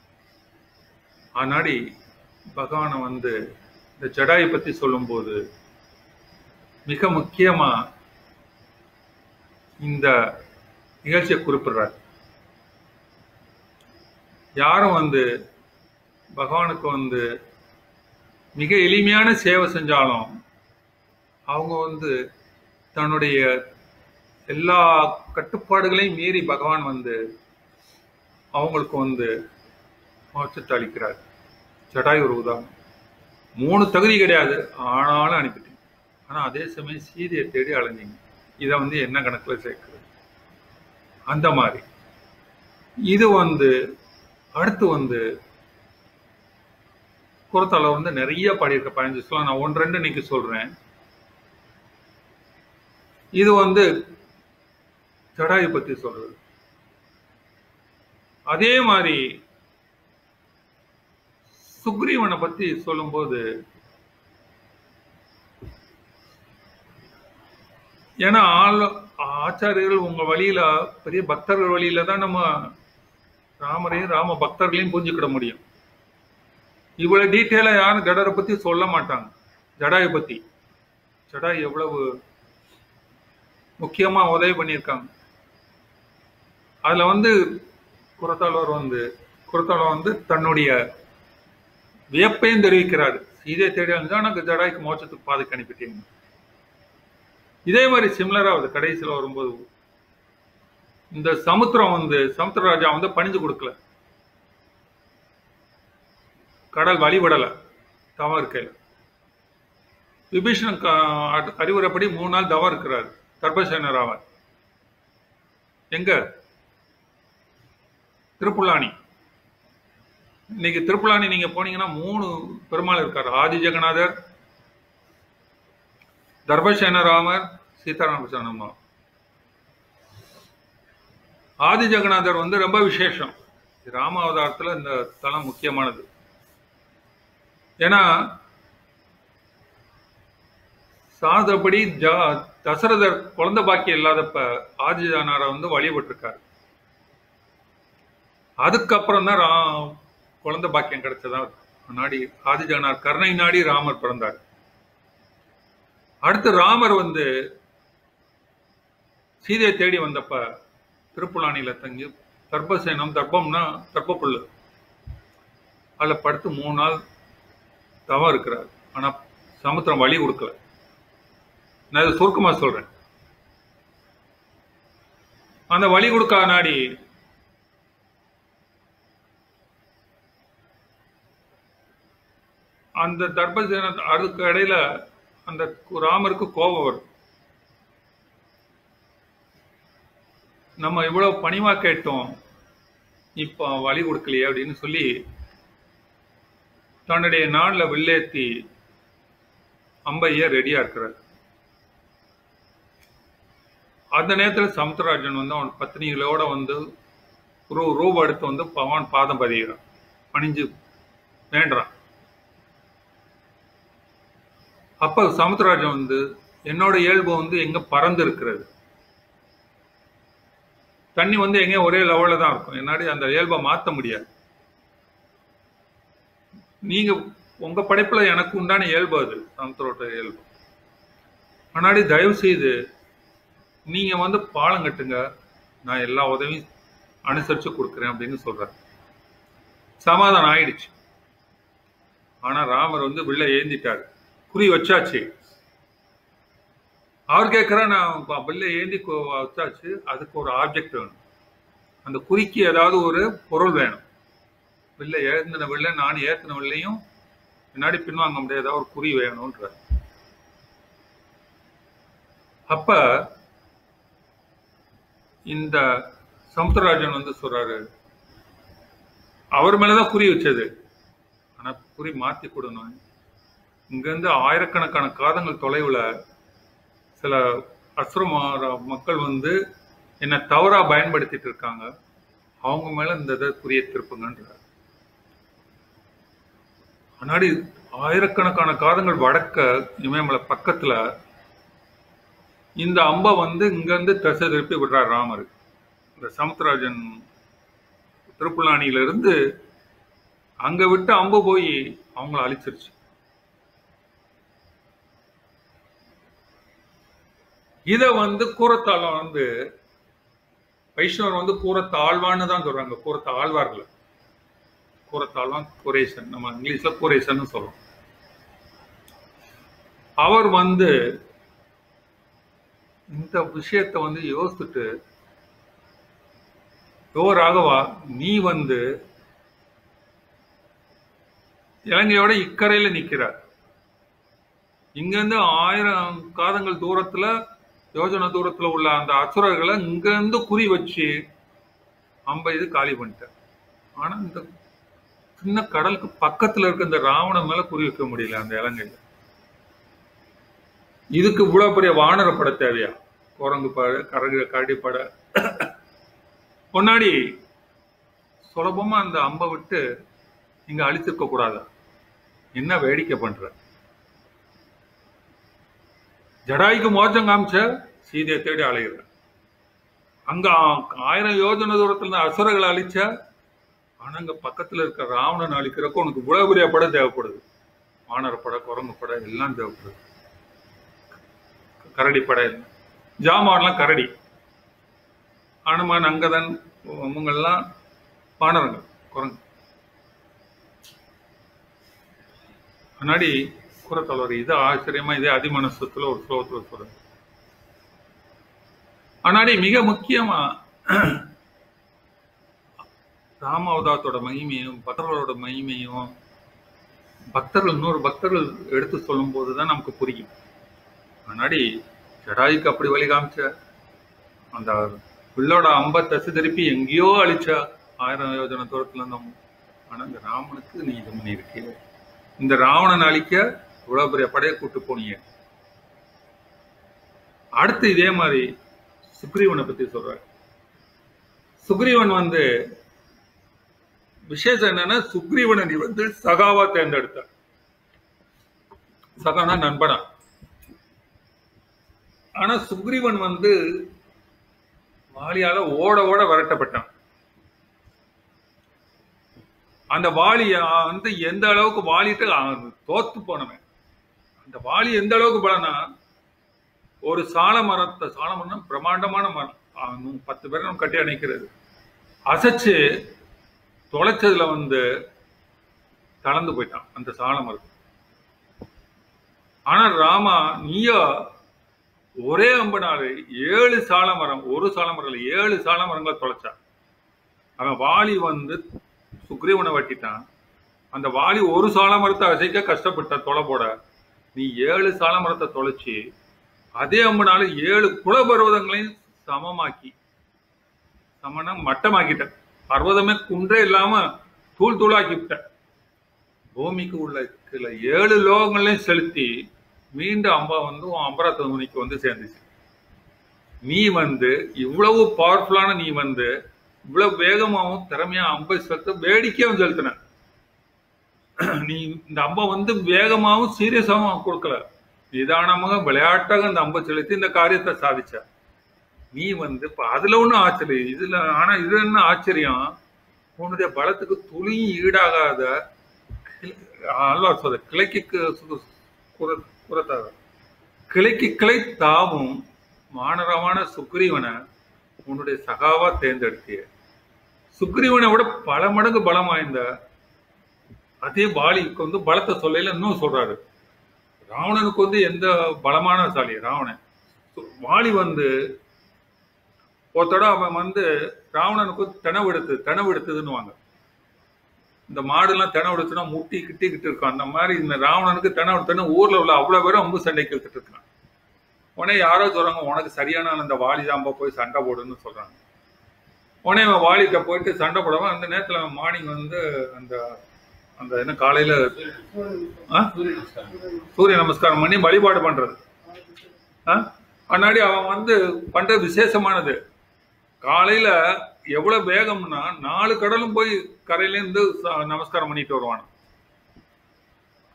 ஆனாடி பகவானை வந்து இந்த ஜடாயை பத்தி சொல்லும்போது மிக முக்கியமா இந்த நிகழ்ச்சியை குறிப்பிடுறார் யாரும் வந்து பகவானுக்கு வந்து மிக எளிமையான சேவை செஞ்சாலும் அவங்க வந்து தன்னுடைய எல்லா கட்டுப்பாடுகளையும் மீறி பகவான் வந்து அவங்களுக்கு வந்து மோட்சத்தை அளிக்கிறார் ஜடாய் ஒரு உதாரணம் மூணு தகுதி கிடையாது ஆனாலும் அனுப்பிட்டீங்க ஆனா அதே சமயம் சீதையை தேடி அலைஞ்சீங்க இதை வந்து என்ன கணக்குல சேர்க்கிறது அந்த மாதிரி இது வந்து அடுத்து வந்து குரத்தால வந்து நிறைய பாடியிருக்க பதினஞ்சு சொல்லலாம் நான் ஒன்று ரெண்டு இன்னைக்கு சொல்றேன் இது வந்து ஜடாயு பத்தி சொல்றது அதே மாதிரி சுக்ரீவனை பத்தி சொல்லும்போது ஏன்னா ஆள் ஆச்சாரியர்கள் உங்க வழியில பெரிய பக்தர்கள் வழியில தான் நம்ம ராமரையும் ராம பக்தர்களையும் புரிஞ்சுக்கிட முடியும் இவ்வளவு டீட்டெயிலா யாரும் ஜடரை பத்தி சொல்ல மாட்டாங்க ஜடாயை பத்தி ஜடாய் எவ்வளவு முக்கியமா உதவி பண்ணியிருக்காங்க அதுல வந்து குரத்தாழ்வார் வந்து குரத்தாழ்வார் வந்து தன்னுடைய வியப்பையும் தெரிவிக்கிறாரு சீதை தேடி அழிஞ்சா எனக்கு ஜடாய்க்கு மோட்சத்துக்கு பாதைக்கு அனுப்பிட்டீங்க இதே மாதிரி சிம்லரா வருது கடைசியில் வரும்போது இந்த சமுத்திரம் வந்து சமுத்திரராஜா வந்து பணிஞ்சு கொடுக்கல கடல் வழிபடல தவம் இருக்கையில் விபீஷணன் க- அறிவுரைப்படி மூணு நாள் தவம் இருக்கிறார் தர்பசேனராவன் எங்க திருப்புல்லானி இன்னைக்கு திருப்புல்லானி நீங்க போனீங்கன்னா மூணு பெருமாள் இருக்காரு ஆதி ஜெகநாதர் தர்பசேனராமர் சீதாராமசனம்மா ஆதி ஜெகநாதர் வந்து ரொம்ப விசேஷம் ராம அவதாரத்துல இந்த தலம் முக்கியமானது ஏன்னா சாதப்படி ஜா- தசரதர் குழந்தை பாக்கியம் இல்லாதப்ப ஆதிஜானாரை வந்து வழிபட்டிருக்காரு அதுக்கப்புறம் தான் ரா குழந்தை பாக்கியம் கிடைச்சதா முன்னாடி ஆதிஜானார் கருணை நாடி ராமர் பிறந்தார் அடுத்து ராமர் வந்து சீதையை தேடி வந்தப்ப திருப்புலானியில தங்கி தர்பசேனம் தர்ப்பம்னா தர்ப்ப புல்லு அதில் படுத்து மூணு நாள் தவம் இருக்கிறார் ஆனா சமுத்திரம் வழி கொடுக்கல நான் இதை சுருக்கமா சொல்றேன் அந்த வழி கொடுக்க நாடி அந்த தர்பசேன அதுக்கு இடையில அந்த ராமருக்கு கோபம் வரும் நம்ம இவ்வளவு பணிவா கேட்டோம் இப்போ வழி கொடுக்கலையே அப்படின்னு சொல்லி தன்னுடைய நாளில் வில்லேத்தி அம்பைய ரெடியா இருக்கிறார் அந்த நேரத்தில் சமுத்திரராஜன் வந்து அவன் பத்னிகளோட வந்து ரூ ரூப எடுத்து வந்து பகவான் பாதம் பதிகிறான் பணிஞ்சு வேண்டுறான் அப்ப சமுத்திரராஜன் வந்து என்னோட இயல்பு வந்து எங்க பறந்து இருக்கிறது தண்ணி வந்து எங்கேயும் ஒரே லெவலில் தான் இருக்கும் என்னாடி அந்த இயல்பை மாற்ற முடியாது நீங்க உங்க படைப்புல எனக்கு உண்டான இயல்பு அது சமுத்திரோட்ட இயல்பு முன்னாடி தயவு செய்து நீங்க வந்து பாலம் கட்டுங்க நான் எல்லா உதவியும் அனுசரிச்சு கொடுக்குறேன் அப்படின்னு சொல்றாரு சமாதானம் ஆயிடுச்சு ஆனா ராமர் வந்து வில்ல ஏந்திட்டாரு குறி வச்சாச்சு அவர் கேட்கிற நான் ப- வில்ல ஏந்தி கு- வச்சாச்சு அதுக்கு ஒரு ஆப்ஜெக்ட் வேணும் அந்த குறிக்கு ஏதாவது ஒரு பொருள் வேணும் வில்ல ஏந்தின வில்ல நான் ஏத்தின வில்லையும் பின்னாடி பின்வாங்க முடியாத ஒரு குறி வேணும்ன்ற அப்ப இந்த சமுத்திரராஜன் வந்து சொல்றாரு அவர் மேலதான் குறி வச்சது ஆனா குறி மாத்தி கொடுணும் இங்க இருந்து ஆயிரக்கணக்கான காதங்கள் தொலைவுல சில அசுரமா மக்கள் வந்து என்ன தவறா பயன்படுத்திட்டு இருக்காங்க அவங்க மேல இந்த இதை குறிய திருப்புங்கன்றார் முன்னாடி ஆயிரக்கணக்கான காதங்கள் வடக்க இமயமலை பக்கத்துல இந்த அம்பை வந்து இங்கிருந்து திசை திருப்பி விடுறார் ராமர் இந்த சமுத்திரராஜன் திருப்புலானியில இருந்து அங்க விட்டு அம்பு போய் அவங்கள அழிச்சிருச்சு இத வந்து கூரத்தாழ்வான் வந்து வைஷ்ணவர் வந்து கூரத்தாழ்வான்னு தான் சொல்றாங்க கூரத்தாழ்வார்கள் கூரத்தாழ்வான் குரேசன் நம்ம இங்கிலீஷ்ல குரேசன் சொல்றோம் அவர் வந்து இந்த விஷயத்தை வந்து யோசிச்சுட்டு யோ ராகவா நீ வந்து இலங்கையோட இக்கரையில நிக்கிற இங்கிருந்து ஆயிரம் காதங்கள் தூரத்துல யோஜனை தூரத்துல உள்ள அந்த அசுரர்களை இங்க இருந்து குறி வச்சு அம்ப இது காலி பண்ணிட்ட ஆனா இந்த சின்ன கடலுக்கு பக்கத்துல இருக்க இந்த ராவணன் மேல குறி வைக்க முடியல அந்த இலங்கையில இதுக்கு இவ்வளவு பெரிய வானர பட தேவையா குரங்கு பட கரகு கரடி பட முன்னாடி சுலபமா அந்த அம்பை விட்டு இங்க அழித்திருக்க கூடாதா என்ன வேடிக்கை பண்ற ஜடாய்க்கு மோச்சம் காமிச்ச சீதையை தேடி அலைகிற அங்க ஆயிரம் யோஜனை தூரத்துல இருந்து அசுரங்களை அழிச்ச ஆனா அங்க பக்கத்துல இருக்க ராவணன் அழிக்கிறக்கு உனக்கு இவ்வளவு பெரிய படம் தேவைப்படுது வானர படம் குரங்கு படம் எல்லாம் தேவைப்படுது கரடி படை ஜாமான்லாம் கரடி அனுமான் அங்கதன் இவங்கெல்லாம் வானரங்க குரங்கு முன்னாடி குரத்தலைவர் இது ஆச்சரியமா இதே அதிமனசத்துல ஒரு ஸ்லோகத்துல சொல்றது ஆனாடி மிக முக்கியமா ராமாவதாத்தோட மகிமையும் பக்தர்களோட மகிமையும் பக்தர்கள் இன்னொரு பக்தர்கள் எடுத்து சொல்லும் போதுதான் நமக்கு புரியும் முன்னாடி ஜடாய்க்கு அப்படி வழி காமிச்ச அந்த பிள்ளோட அம்ப தசு திருப்பி எங்கேயோ அழிச்சா ஆயிரம் யோஜனை தூரத்துல இருந்தவங்க ஆனா இந்த ராமனுக்கு நீ இது பண்ணியிருக்கே இந்த ராவணன் அழிக்க இவ்வளவு பெரிய படையை கூட்டு போனீங்க அடுத்து இதே மாதிரி சுக்ரீவனை பத்தி சொல்ற சுக்ரீவன் வந்து விசேஷம் என்னன்னா சுக்ரீவனை நீ வந்து சகாவா தேர்ந்தெடுத்த சகானா நண்பனா ஆனா சுக்ரீவன் வந்து வாலியால ஓட ஓட விரட்டப்பட்டான் அந்த வாலி வந்து எந்த அளவுக்கு வாலிட்டு அவன் தோத்து போனவன் அந்த வாலி எந்த அளவுக்கு பலனா ஒரு சால மரத்தை சால மரம் பிரம்மாண்டமான மரம் அவன் பத்து பேரை நம்ம கட்டி அணைக்கிறது அசைச்சு தொலைச்சதுல வந்து தளர்ந்து போயிட்டான் அந்த சால மரத்தை ஆனா ராமா நீயோ ஒரே அம்பனால ஏழு சால மரம் ஒரு சால மரம் இல்ல ஏழு சால மரங்களை தொலைச்சா அவன் வாலி வந்து சுக்ரீவனை வெட்டிட்டான் அந்த வாலி ஒரு சால மரத்தை அசைக்க கஷ்டப்பட்ட தொலை போட நீ ஏழு சால மரத்தை தொலைச்சி அதே அம்பனால ஏழு குலபர்வதங்களையும் சமமாக்கி சமனா மட்டமாக்கிட்ட பர்வதமே குன்றே இல்லாம தூள் தூளாக்கிவிட்ட பூமிக்கு உள்ள சில ஏழு லோகங்களையும் செலுத்தி மீண்டும் அம்பா வந்து உன் அம்பராத்தமுனிக்கு வந்து சேர்ந்துச்சு நீ வந்து இவ்வளவு பவர்ஃபுல்லான நீ வந்து இவ்வளவு வேகமாகவும் திறமையா அம்பை செலுத்த வேடிக்கையாகவும் செலுத்தின நீ இந்த அம்பை வந்து வேகமாகவும் சீரியஸாகவும் கொடுக்கல நிதானமாக விளையாட்டாக அந்த அம்பை செலுத்தி இந்த காரியத்தை சாதிச்ச நீ வந்து இப்ப அதுல ஒண்ணும் ஆச்சரியம் இதுல ஆனா இது என்ன ஆச்சரியம் உன்னுடைய பலத்துக்கு துளியும் ஈடாகாத ஆழ்வார் சொல்ற கிளைக்கு குறத்தாத கிளைக்கு கிளை தாவும் மானரமான சுக்ரீவனை உன்னுடைய சகாவா தேர்ந்தெடுத்திய சுக்ரீவனை விட பல மடங்கு பலம் வாய்ந்த அதே வாலிக்கு வந்து பலத்தை சொல்லையில இன்னும் சொல்றாரு ராவணனுக்கு வந்து எந்த பலமான சாலி ராவணன் வாலி வந்து ஒருத்தோட அவன் வந்து ராவணனுக்கு திணவு எடுத்து திணவு எடுத்ததுன்னு இந்த மாடுலாம் திணவு எடுத்துனா முட்டி கிட்டிக்கிட்டு இருக்கும் அந்த மாதிரி இந்த ராவணனுக்கு திணவு எடுத்துன்னு ஊர்ல உள்ள அவ்வளவு பேரும் அம்பு சண்டைக்கு இழுத்துட்டு இருக்கான் உடனே யாரோ சொல்றாங்க உனக்கு சரியான அந்த வாலி தாம்பா போய் சண்டை போடுன்னு சொல்றாங்க உடனே அவன் வாலிட்ட போயிட்டு சண்டை போடுவான் அந்த நேரத்துல அவன் மார்னிங் வந்து அந்த அந்த என்ன காலையில ஆ? சூரிய நமஸ்காரம் பண்ணி வழிபாடு பண்றது ஆ? முன்னாடி அவன் வந்து பண்ற விசேஷமானது காலையில எவ்வளவு வேகம்னா நாலு கடலும் போய் கரையில இருந்து ச- நமஸ்காரம் பண்ணிட்டு வருவான்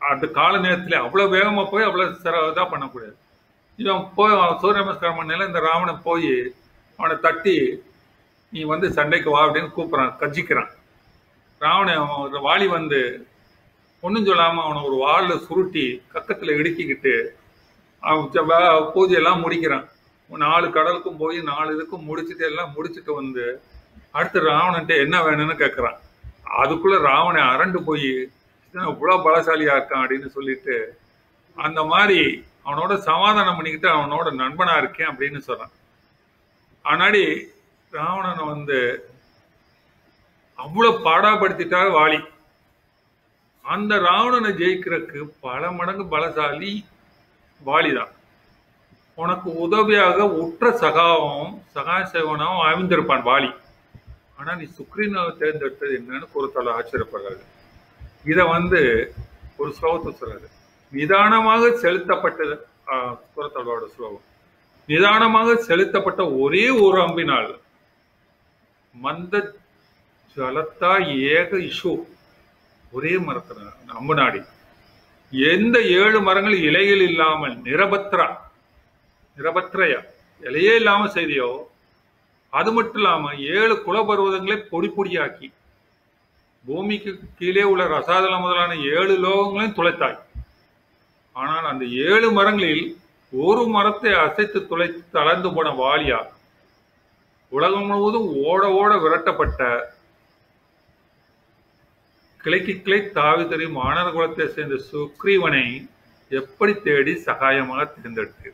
அந்த கால நேரத்துல அவ்வளவு வேகமா போய் அவ்வளவு சிற இதா பண்ணக்கூடாது இவன் போய் அவன் சூரிய நமஸ்காரம் பண்ணல இந்த ராவணன் போய் அவனை தட்டி நீ வந்து சண்டைக்கு வா அப்படின்னு கூப்பிடுறான் கர்ஜிக்கிறான் ராவணன் அவன் வாலி வந்து ஒன்றும் சொல்லாம அவனை ஒரு வாள்ல சுருட்டி கக்கத்துல இடுக்கிக்கிட்டு அவன் ச- வே- பூஜையெல்லாம் முடிக்கிறான் நாலு கடலுக்கும் போய் நாலு இதுக்கும் முடிச்சுட்டு எல்லாம் முடிச்சுட்டு வந்து அடுத்து ராவணன்ட்ட என்ன வேணும்னு கேட்கறான் அதுக்குள்ள ராவணன் அரண்டு போய் இவ்வளவு பலசாலியா இருக்கான் அப்படின்னு சொல்லிட்டு அந்த மாதிரி அவனோட சமாதானம் பண்ணிக்கிட்டு அவனோட நண்பனா இருக்கேன் அப்படின்னு சொல்றான் ஆனாடி ராவணனை வந்து அவ்வளவு பாடாப்படுத்திட்டாரு வாலி அந்த ராவணனை ஜெயிக்கிறதுக்கு பல மடங்கு பலசாலி வாலிதான் உனக்கு உதவியாக உற்ற சகாவும் சகாய சேவனாவும் அமைந்திருப்பான் வாலி ஆனா நீ சுக்ரீனை தேர்ந்தெடுத்தது என்னன்னு குருத்தால ஆச்சரியப்படுறாரு இத வந்து ஒரு ஸ்லோகத்தை சொல்றாரு நிதானமாக செலுத்தப்பட்டது ஆஹ், குருத்தாலோட ஸ்லோகம் நிதானமாக செலுத்தப்பட்ட ஒரே ஒரு அம்பினால் மந்த ஜலத்தா ஏக இஷு ஒரே மரத்துல அம்பு நாடி எந்த ஏழு மரங்கள் இலைகள் இல்லாமல் நிரபத்ரா நிரபத்ரயா இலையே இல்லாம செய்தியோ அது மட்டும் இல்லாம ஏழு குலபர்வதங்களை பொடி பொடியாக்கி பூமிக்கு கீழே உள்ள ரசாதல முதலான ஏழு லோகங்களையும் துளைத்தாய் ஆனால் அந்த ஏழு மரங்களில் ஒரு மரத்தை அசைத்து துளைத்து தளர்ந்து போன வாலியா உலகம் முழுவதும் ஓட ஓட விரட்டப்பட்ட கிளைக்கு கிளை தாவி தெரியும் மாணவர் குலத்தை சேர்ந்த சுக்ரீவனை எப்படி தேடி சகாயமாக தேர்ந்தெடுத்து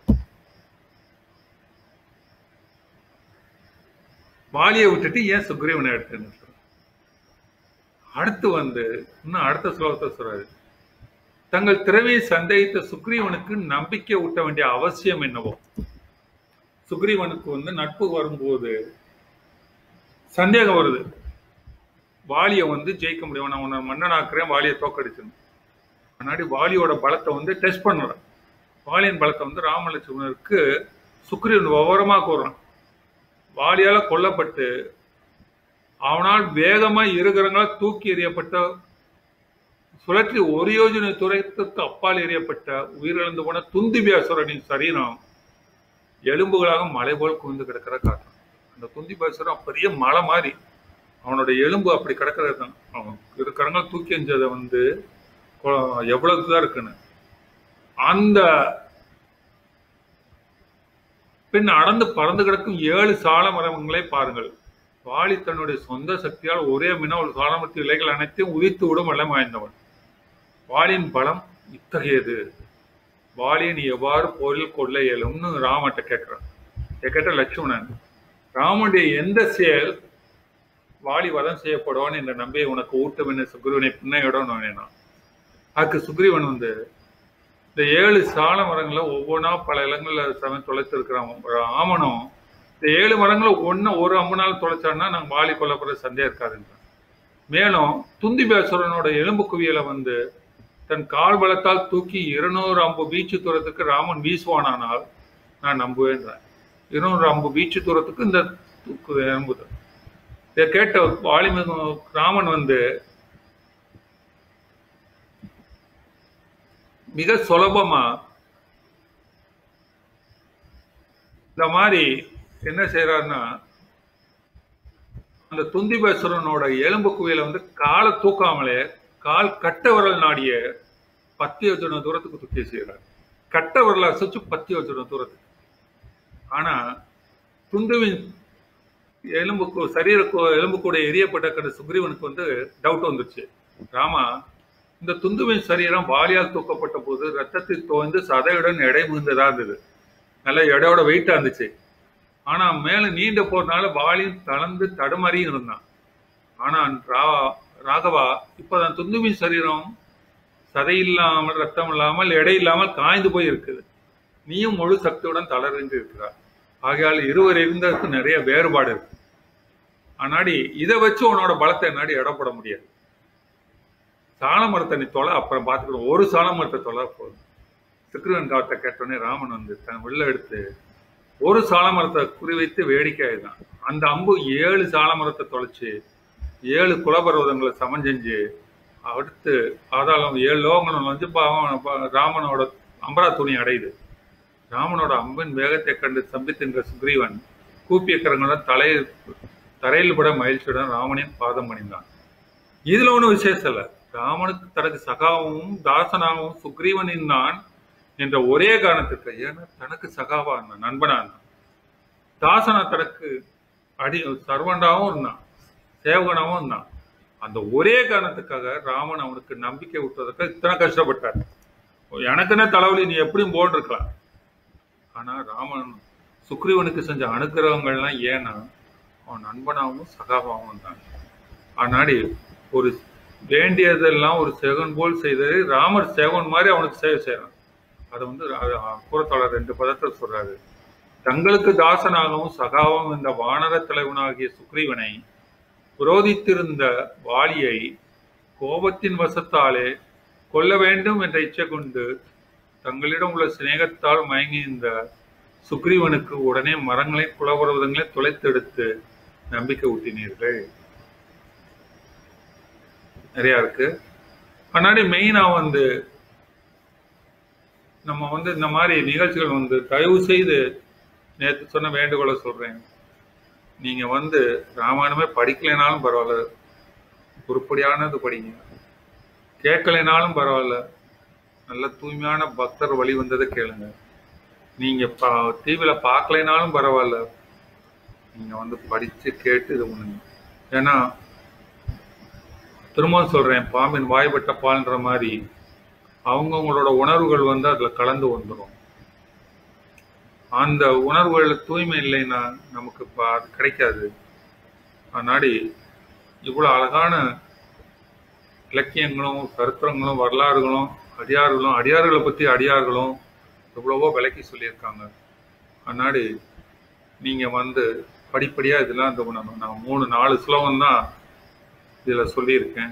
வாலியை விட்டுட்டு ஏன் சுக்ரீவனை எடுத்துன்னு சொல்றாரு. அடுத்து வந்து இன்னும் அடுத்த ஸ்லோகத்தை சொல்றாரு தங்கள் திறமையை சந்தேகித்த சுக்ரீவனுக்கு நம்பிக்கை ஊட்ட வேண்டிய அவசியம் என்னவோ சுக்ரீவனுக்கு வந்து நட்பு வரும்போது சந்தேகம் வருது வாலியை வந்து ஜெயிக்க முடியும் நான் உன்னை மன்னனாக்குறேன் வாலியை தோக்கடிச்சிடணும் முன்னாடி வாலியோட பலத்தை வந்து டெஸ்ட் பண்ணுறேன் வாலியின் பலத்தை வந்து ராமலட்சுமணருக்கு சுக்ரீவன் விவரமா கூறுறான் வாலியால கொல்லப்பட்டு அவனால் வேகமா இருகரங்களால் தூக்கி எறியப்பட்ட சுழற்றி ஒரு யோஜனை துறைத்துக்கு அப்பால் எறியப்பட்ட உயிரிழந்து போன துந்திபியாசுரனின் சரீரம் எலும்புகளாக மலை போல் குவிந்து கிடக்கிற காட்டும் அந்த துந்திபியாசுரம் பெரிய மலை மாதிரி அவனோட எலும்பு அப்படி கிடக்கிறது தான் அவன் இரு கரங்கள் தூக்கி எஞ்சதை வந்து கொ- எவ்வளவு தான் இருக்குன்னு அந்த பின் அடர்ந்து பறந்து கிடக்கும் ஏழு சால மரங்களை பாருங்கள் வாலி தன்னுடைய சொந்த சக்தியால் ஒரே மின ஒரு சாலமரத்து இலைகள் அனைத்தையும் உதித்து விடும் வல்லம் வாய்ந்தவன் வாலியின் பலம் இத்தகையது வாலியை நீ எவ்வாறு போரில் கொள்ள இயலும்னு ராமட்ட கேட்கிறான் இதை கேட்ட லட்சுமணன் ராமனுடைய எந்த செயல் வாலி வதம் செய்யப்படுவான் என்ற நம்பியை உனக்கு ஊட்டும் என்ன சுக்ரீவனை பின்னையுடன் வேணாம் அதுக்கு சுக்ரீவன் வந்து இந்த ஏழு சால மரங்களை ஒவ்வொன்றா பல இடங்கள்ல சமயம் தொலைத்திருக்கிறான் ராமனும் இந்த ஏழு மரங்களை ஒன்று ஒரு அம்புனால தொலைச்சான்னா நாங்கள் வாலி கொல்லப்படுற சந்தேகம் இருக்காதுன்றான் மேலும் துந்தி பேசுறனோட எலும்பு குவியலை வந்து தன் கால் பலத்தால் தூக்கி இருநூறு அம்பு வீச்சு தூரத்துக்கு ராமன் வீசுவானானால் நான் நம்புவேன்றேன் இருநூறு அம்பு வீச்சு தூரத்துக்கு இந்த தூக்கு எலும்பு தான். இதை கேட்ட வாலிம ராமன் வந்து மிக சுலபமா இந்த மாதிரி என்ன செய்யறாருன்னா அந்த துந்திபேஸ்வரனோட எலும்பு குவியலை வந்து காலை தூக்காமலே கால் கட்ட விரல் நாடிய பத்தி வச்சிருந்த தூரத்துக்கு தூக்கி செய்யறாரு கட்ட விரல அசைச்சு பத்தி வச்சிருந்த தூரத்துக்கு ஆனா துந்துவின் எலும்புக்கு சரீர கு- எலும்பு கூட எரியப்பட்ட கண்ட சுக்ரீவனுக்கு வந்து டவுட் வந்துருச்சு ராமா இந்த துந்துவின் சரீரம் வாலியால் தூக்கப்பட்ட போது ரத்தத்தில் தோய்ந்து சதையுடன் எடை மிகுந்ததா இருந்தது நல்ல எடையோட வெயிட்டா இருந்துச்சு ஆனா மேல நீண்ட போறனால வாலியும் தளர்ந்து தடுமாறியும் இருந்தான் ஆனா ரா- ராகவா இப்பதான் துந்துவின் சரீரம் சதை இல்லாமல் ரத்தம் இல்லாமல் எடை இல்லாமல் காய்ந்து போய் இருக்குது நீயும் முழு சக்தியுடன் தளர்ந்து இருக்கிறார் ஆகையால் இருவர் இருந்ததுக்கு நிறைய வேறுபாடு இருக்கு ஆனாடி இதை வச்சு உன்னோட பலத்தை என்னாடி இடப்பட முடியாது சால மரத்தை நீ தொலை அப்புறம் பார்த்துக்கணும் ஒரு சால மரத்தை தொலை போதும் சுக்ரீவன் காவத்தை கேட்டோடனே ராமன் வந்து தன் வில்ல எடுத்து ஒரு சால மரத்தை குறிவைத்து வேடிக்கை தான் அந்த அம்பு ஏழு சால மரத்தை தொலைச்சு ஏழு குலபர்வதங்களை சமன் செஞ்சு அடுத்து பாதாளம் ஏழு லோகங்களும் வந்து பாவம் ப- ராமனோட அம்பரா துணி அடையுது ராமனோட அம்பின் வேகத்தை கண்டு சம்பித்தின்ற சுக்ரீவன் கூப்பிய கரங்களுடன் தலை தரையில் பட மகிழ்ச்சியுடன் ராமனின் பாதம் பணிந்தான் இதுல ஒண்ணும் விசேஷம் இல்ல ராமனுக்கு தனக்கு சகாவும் தாசனாகவும் சுக்ரீவனின் தான் என்ற ஒரே காரணத்துக்கு ஏன்னா தனக்கு சகாவா இருந்தான் நண்பனா இருந்தான் தாசனா தனக்கு அடி சர்வண்டாவும் இருந்தான் சேவகனாவும் இருந்தான் அந்த ஒரே காரணத்துக்காக ராமன் அவனுக்கு நம்பிக்கை விட்டதுக்கு இத்தனை கஷ்டப்பட்டார் எனக்குன்னு தலைவலி நீ எப்படியும் போட்டிருக்கலாம் ஆனா ராமன் சுக்ரீவனுக்கு செஞ்ச அனுக்கிரகங்கள்லாம் ஏன்னா அவன் நண்பனாகவும் சகாவாகவும் இருந்தான் அதனாடி ஒரு வேண்டியதெல்லாம் ஒரு சேவன் போல் செய்தது ராமர் சேவன் மாதிரி அவனுக்கு சேவை செய்யறான் அதை வந்து புறத்தோழர் ரெண்டு பதத்தை சொல்றாரு தங்களுக்கு தாசனாகவும் சகாவும் இந்த வானர தலைவனாகிய சுக்ரீவனை புரோதித்திருந்த வாலியை கோபத்தின் வசத்தாலே கொல்ல வேண்டும் என்ற இச்சை கொண்டு தங்களிடம் உள்ள சிநேகத்தால் மயங்கி இந்த சுக்ரீவனுக்கு உடனே மரங்களை குலபர்வதங்களை துளைத்தெடுத்து நம்பிக்கை ஊட்டினீர்கள் நிறைய இருக்கு முன்னாடி மெயினா வந்து நம்ம வந்து இந்த மாதிரி நிகழ்ச்சிகள் வந்து தயவு செய்து நேற்று சொன்ன வேண்டுகோளை சொல்றேன் நீங்க வந்து ராமாயணமே படிக்கலைனாலும் பரவாயில்ல உருப்படியானது படிங்க கேட்கலைனாலும் பரவாயில்ல நல்ல தூய்மையான பக்தர் வழி வந்ததை கேளுங்க நீங்க டிவியில பார்க்கலைனாலும் பரவாயில்ல நீங்க வந்து படிச்சு கேட்டு இது பண்ணுங்க ஏன்னா திரும்பவும் சொல்றேன் பாம்பின் வாய்ப்பட்ட பால்ன்ற மாதிரி அவங்கவுங்களோட உணர்வுகள் வந்து அதுல கலந்து வந்துடும் அந்த உணர்வுகள் தூய்மை இல்லைன்னா நமக்கு ப- அது கிடைக்காது அதனாடி இவ்வளவு அழகான இலக்கியங்களும் சரித்திரங்களும் வரலாறுகளும் அடியார்களும் அடியார்களை பத்தி அடியார்களும் எவ்வளவோ விளக்கி சொல்லியிருக்காங்க அதனாடி நீங்க வந்து படிப்படியா இதெல்லாம் இது பண்ணணும் நான் மூணு நாலு ஸ்லோகம் தான் இதுல சொல்லியிருக்கேன்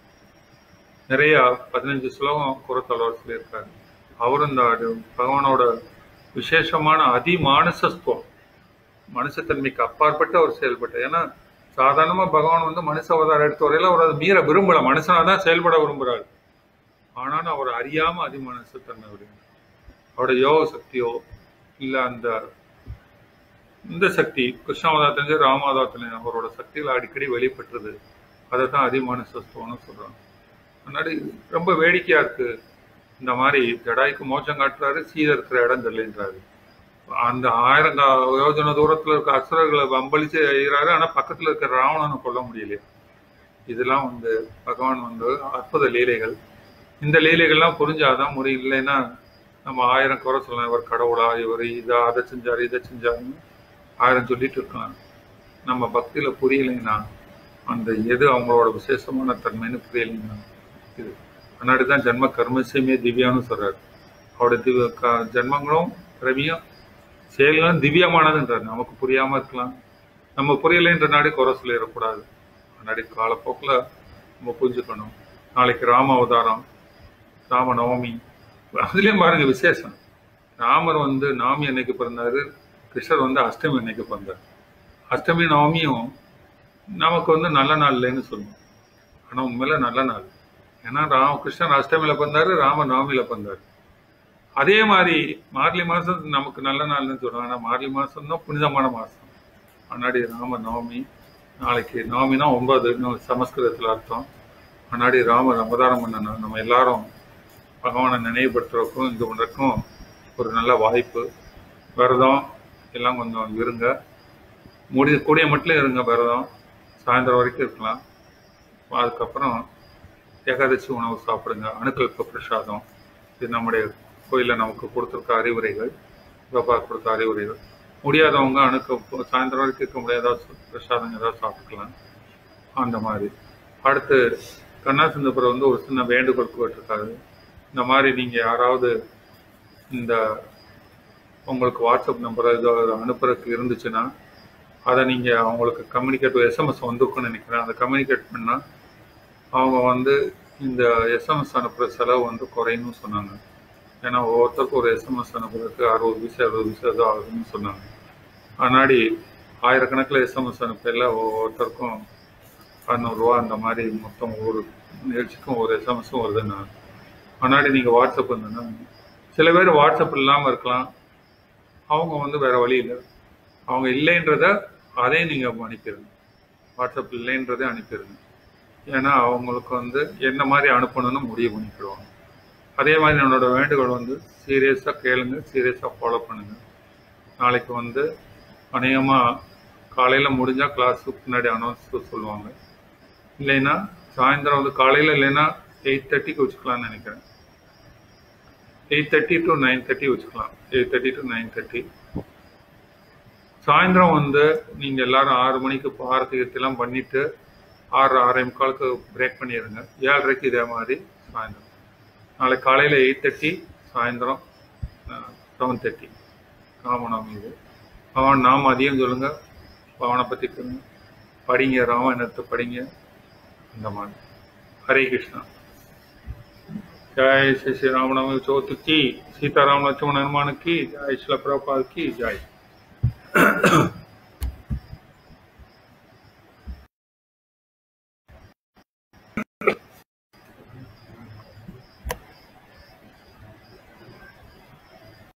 நிறைய பதினஞ்சு ஸ்லோகம் குரத்தளவர் சொல்லியிருக்காரு அவரும் இந்த அது பகவானோட விசேஷமான அதிமானசத்துவம் மனுஷத்தன்மைக்கு அப்பாற்பட்டு அவர் செயல்பட்டார் ஏன்னா சாதாரணமா பகவான் வந்து மனுஷ அவதாரம் எடுத்த வரையில அவர் அதை மீற விரும்பல மனுஷனா தான் செயல்பட விரும்புறாரு ஆனாலும் அவர் அறியாம அதிமானசத்தன்மை விடுங்க அவரோட யோக சக்தியோ இல்ல அந்த இந்த சக்தி கிருஷ்ணாவதாரத்திலேருந்து ராமாவதாரத்திலேருந்து அவரோட சக்திகள் அடிக்கடி வெளிப்பட்டுருது அதை தான் அதிமான சத்துவம்னு சொல்றாங்க முன்னாடி ரொம்ப வேடிக்கையா இருக்கு இந்த மாதிரி ஜடாய்க்கு மோச்சம் காட்டுறாரு சீதை இருக்கிற இடம் தெரியலன்றாரு அந்த ஆயிரம் கா- யோஜனை தூரத்துல இருக்க அசுரர்களை வம்பளிச்சு எய்கிறாரு ஆனா பக்கத்துல இருக்கிற ராவணனை கொல்ல முடியலையா இதெல்லாம் வந்து பகவான் வந்து அற்புத லீலைகள் இந்த லீலைகள்லாம் புரிஞ்சாதான் முடியும் இல்லைன்னா நம்ம ஆயிரம் குறை சொல்லலாம் இவர் கடவுளா இவர் இதை அதை செஞ்சாரு இதை செஞ்சாருன்னு ஆயிரம் சொல்லிட்டு இருக்கலாம் நம்ம பக்தியில புரியலைன்னா அந்த எது அவங்களோட விசேஷமான தன்மைன்னு புரியலைன்னா இது முன்னாடி தான் ஜென்ம கர்மசியமே திவ்யான்னு சொல்றாரு அவருடைய திவ்ய க- ஜென்மங்களும் பிறவியும் செயல்களும் திவ்யமானதுன்றார் நமக்கு புரியாம இருக்கலாம் நம்ம புரியலைன்ற நாடி குறை சொல்லிடக்கூடாது முன்னாடி காலப்போக்கில் நம்ம புரிஞ்சுக்கணும் நாளைக்கு ராம அவதாரம் ராம நவமி அதுலயும் பாருங்க விசேஷம் ராமர் வந்து நவமி அன்னைக்கு பிறந்தாரு கிருஷ்ணர் வந்து அஷ்டமி அன்னைக்கு பிறந்தார் அஷ்டமி நவமியும் நமக்கு வந்து நல்ல நாள் இல்லைன்னு சொல்லுவோம் ஆனா உண்மையில நல்ல நாள் ஏன்னா ராம கிருஷ்ணர் அஷ்டமியில பிறந்தாரு ராமர் நவமியில பிறந்தாரு அதே மாதிரி மார்கழி மாசம் நமக்கு நல்ல நாள்னு சொல்றாங்க ஆனா மார்கழி மாசம் தான் புனிதமான மாசம் முன்னாடி ராம நவமி நாளைக்கு நவமினா ஒன்பது இன்னும் சமஸ்கிருதத்துல அர்த்தம் முன்னாடி ராமர் அவதாரம் பண்ணணும் நம்ம எல்லாரும் பகவானை நினைவுபடுத்துறதுக்கும் இது பண்ணுறதுக்கும் ஒரு நல்ல வாய்ப்பு விரதம் எல்லாம் கொஞ்சம் இருங்க முடிய கூடிய மட்டும் இருங்க விரதம் சாயந்தரம் வரைக்கும் இருக்கலாம் அதுக்கப்புறம் ஏகாதசி உணவு சாப்பிடுங்க அணுக்கல்ப பிரசாதம் இது நம்முடைய கோயிலில் நமக்கு கொடுத்துருக்க அறிவுரைகள் பாபா கொடுத்த அறிவுரைகள் முடியாதவங்க அணுக்க சாயந்தரம் வரைக்கும் இருக்க முடியாத ஏதாவது பிரசாதம் ஏதாவது சாப்பிட்டுக்கலாம் அந்த மாதிரி அடுத்து கண்ணாசிந்தபுரம் வந்து ஒரு சின்ன வேண்டுகோள் கேட்டிருக்காரு இந்த மாதிரி நீங்கள் யாராவது இந்த உங்களுக்கு வாட்ஸ்அப் நம்பர் ஏதோ அனுப்புறதுக்கு இருந்துச்சுன்னா அதை நீங்கள் அவங்களுக்கு கம்யூனிகேட் எஸ்எம்எஸ் வந்திருக்குன்னு நினைக்கிறேன் அதை கம்யூனிகேட் பண்ணால் அவங்க வந்து இந்த எஸ்எம்எஸ் அனுப்புகிற செலவு வந்து குறையும்னு சொன்னாங்க ஏன்னா ஒவ்வொருத்தருக்கும் ஒரு எஸ்எம்எஸ் அனுப்புறதுக்கு அறுபது பைசா அறுபது பைசா ஏதோ ஆகுதுன்னு சொன்னாங்க அதனாடி ஆயிரக்கணக்கில் எஸ்எம்எஸ் அனுப்பல ஒவ்வொருத்தருக்கும் அறநூறுரூவா அந்த மாதிரி மொத்தம் ஒரு நிகழ்ச்சிக்கும் ஒரு எஸ்எம்எஸும் வருதுன்னா முன்னாடி நீங்கள் வாட்ஸ்அப் இருந்ததுன்னா சில பேர் வாட்ஸ்அப் இல்லாமல் இருக்கலாம் அவங்க வந்து வேற வழி இல்லை அவங்க இல்லைன்றத அதையும் நீங்கள் அனுப்பிடுங்க வாட்ஸ்அப் இல்லைன்றதை அனுப்பிடுங்க ஏன்னா அவங்களுக்கு வந்து என்ன மாதிரி அனுப்பணும்னு முடிவு பண்ணிக்கிடுவாங்க அதே மாதிரி என்னோட வேண்டுகோள் வந்து சீரியஸாக கேளுங்க சீரியஸாக ஃபாலோ பண்ணுங்க நாளைக்கு வந்து அநேகமாக காலையில் முடிஞ்சால் கிளாஸுக்கு பின்னாடி அனௌன்ஸ் சொல்லுவாங்க இல்லைன்னா சாயந்தரம் வந்து காலையில் இல்லைன்னா எயிட் தேர்ட்டிக்கு வச்சுக்கலாம்னு நினைக்கிறேன் eight thirty to nine thirty வச்சுக்கலாம் eight thirty to nine thirty சாயந்தரம் வந்து நீங்கள் எல்லாரும் ஆறு மணிக்கு பாரதியத்தெல்லாம் பண்ணிட்டு ஆறு ஆறே முக்காலுக்கு பிரேக் பண்ணிடுங்க ஏழரைக்கு இதே மாதிரி சாயந்தரம் நாளைக்கு காலையில் எயிட் தேர்ட்டி சாயந்தரம் செவன் தேர்ட்டி ராமநாமி இது பவன் நாம அதிகம் சொல்லுங்க பவனை பற்றி சொல்லுங்க படிங்க ராமாயணத்தை படிங்க இந்த மாதிரி ஹரே கிருஷ்ணா जय श्री श्री राम नवमी चौथ की सीताराम लक्ष्मण हनुमान की जय शिला प्रभुपाद की जय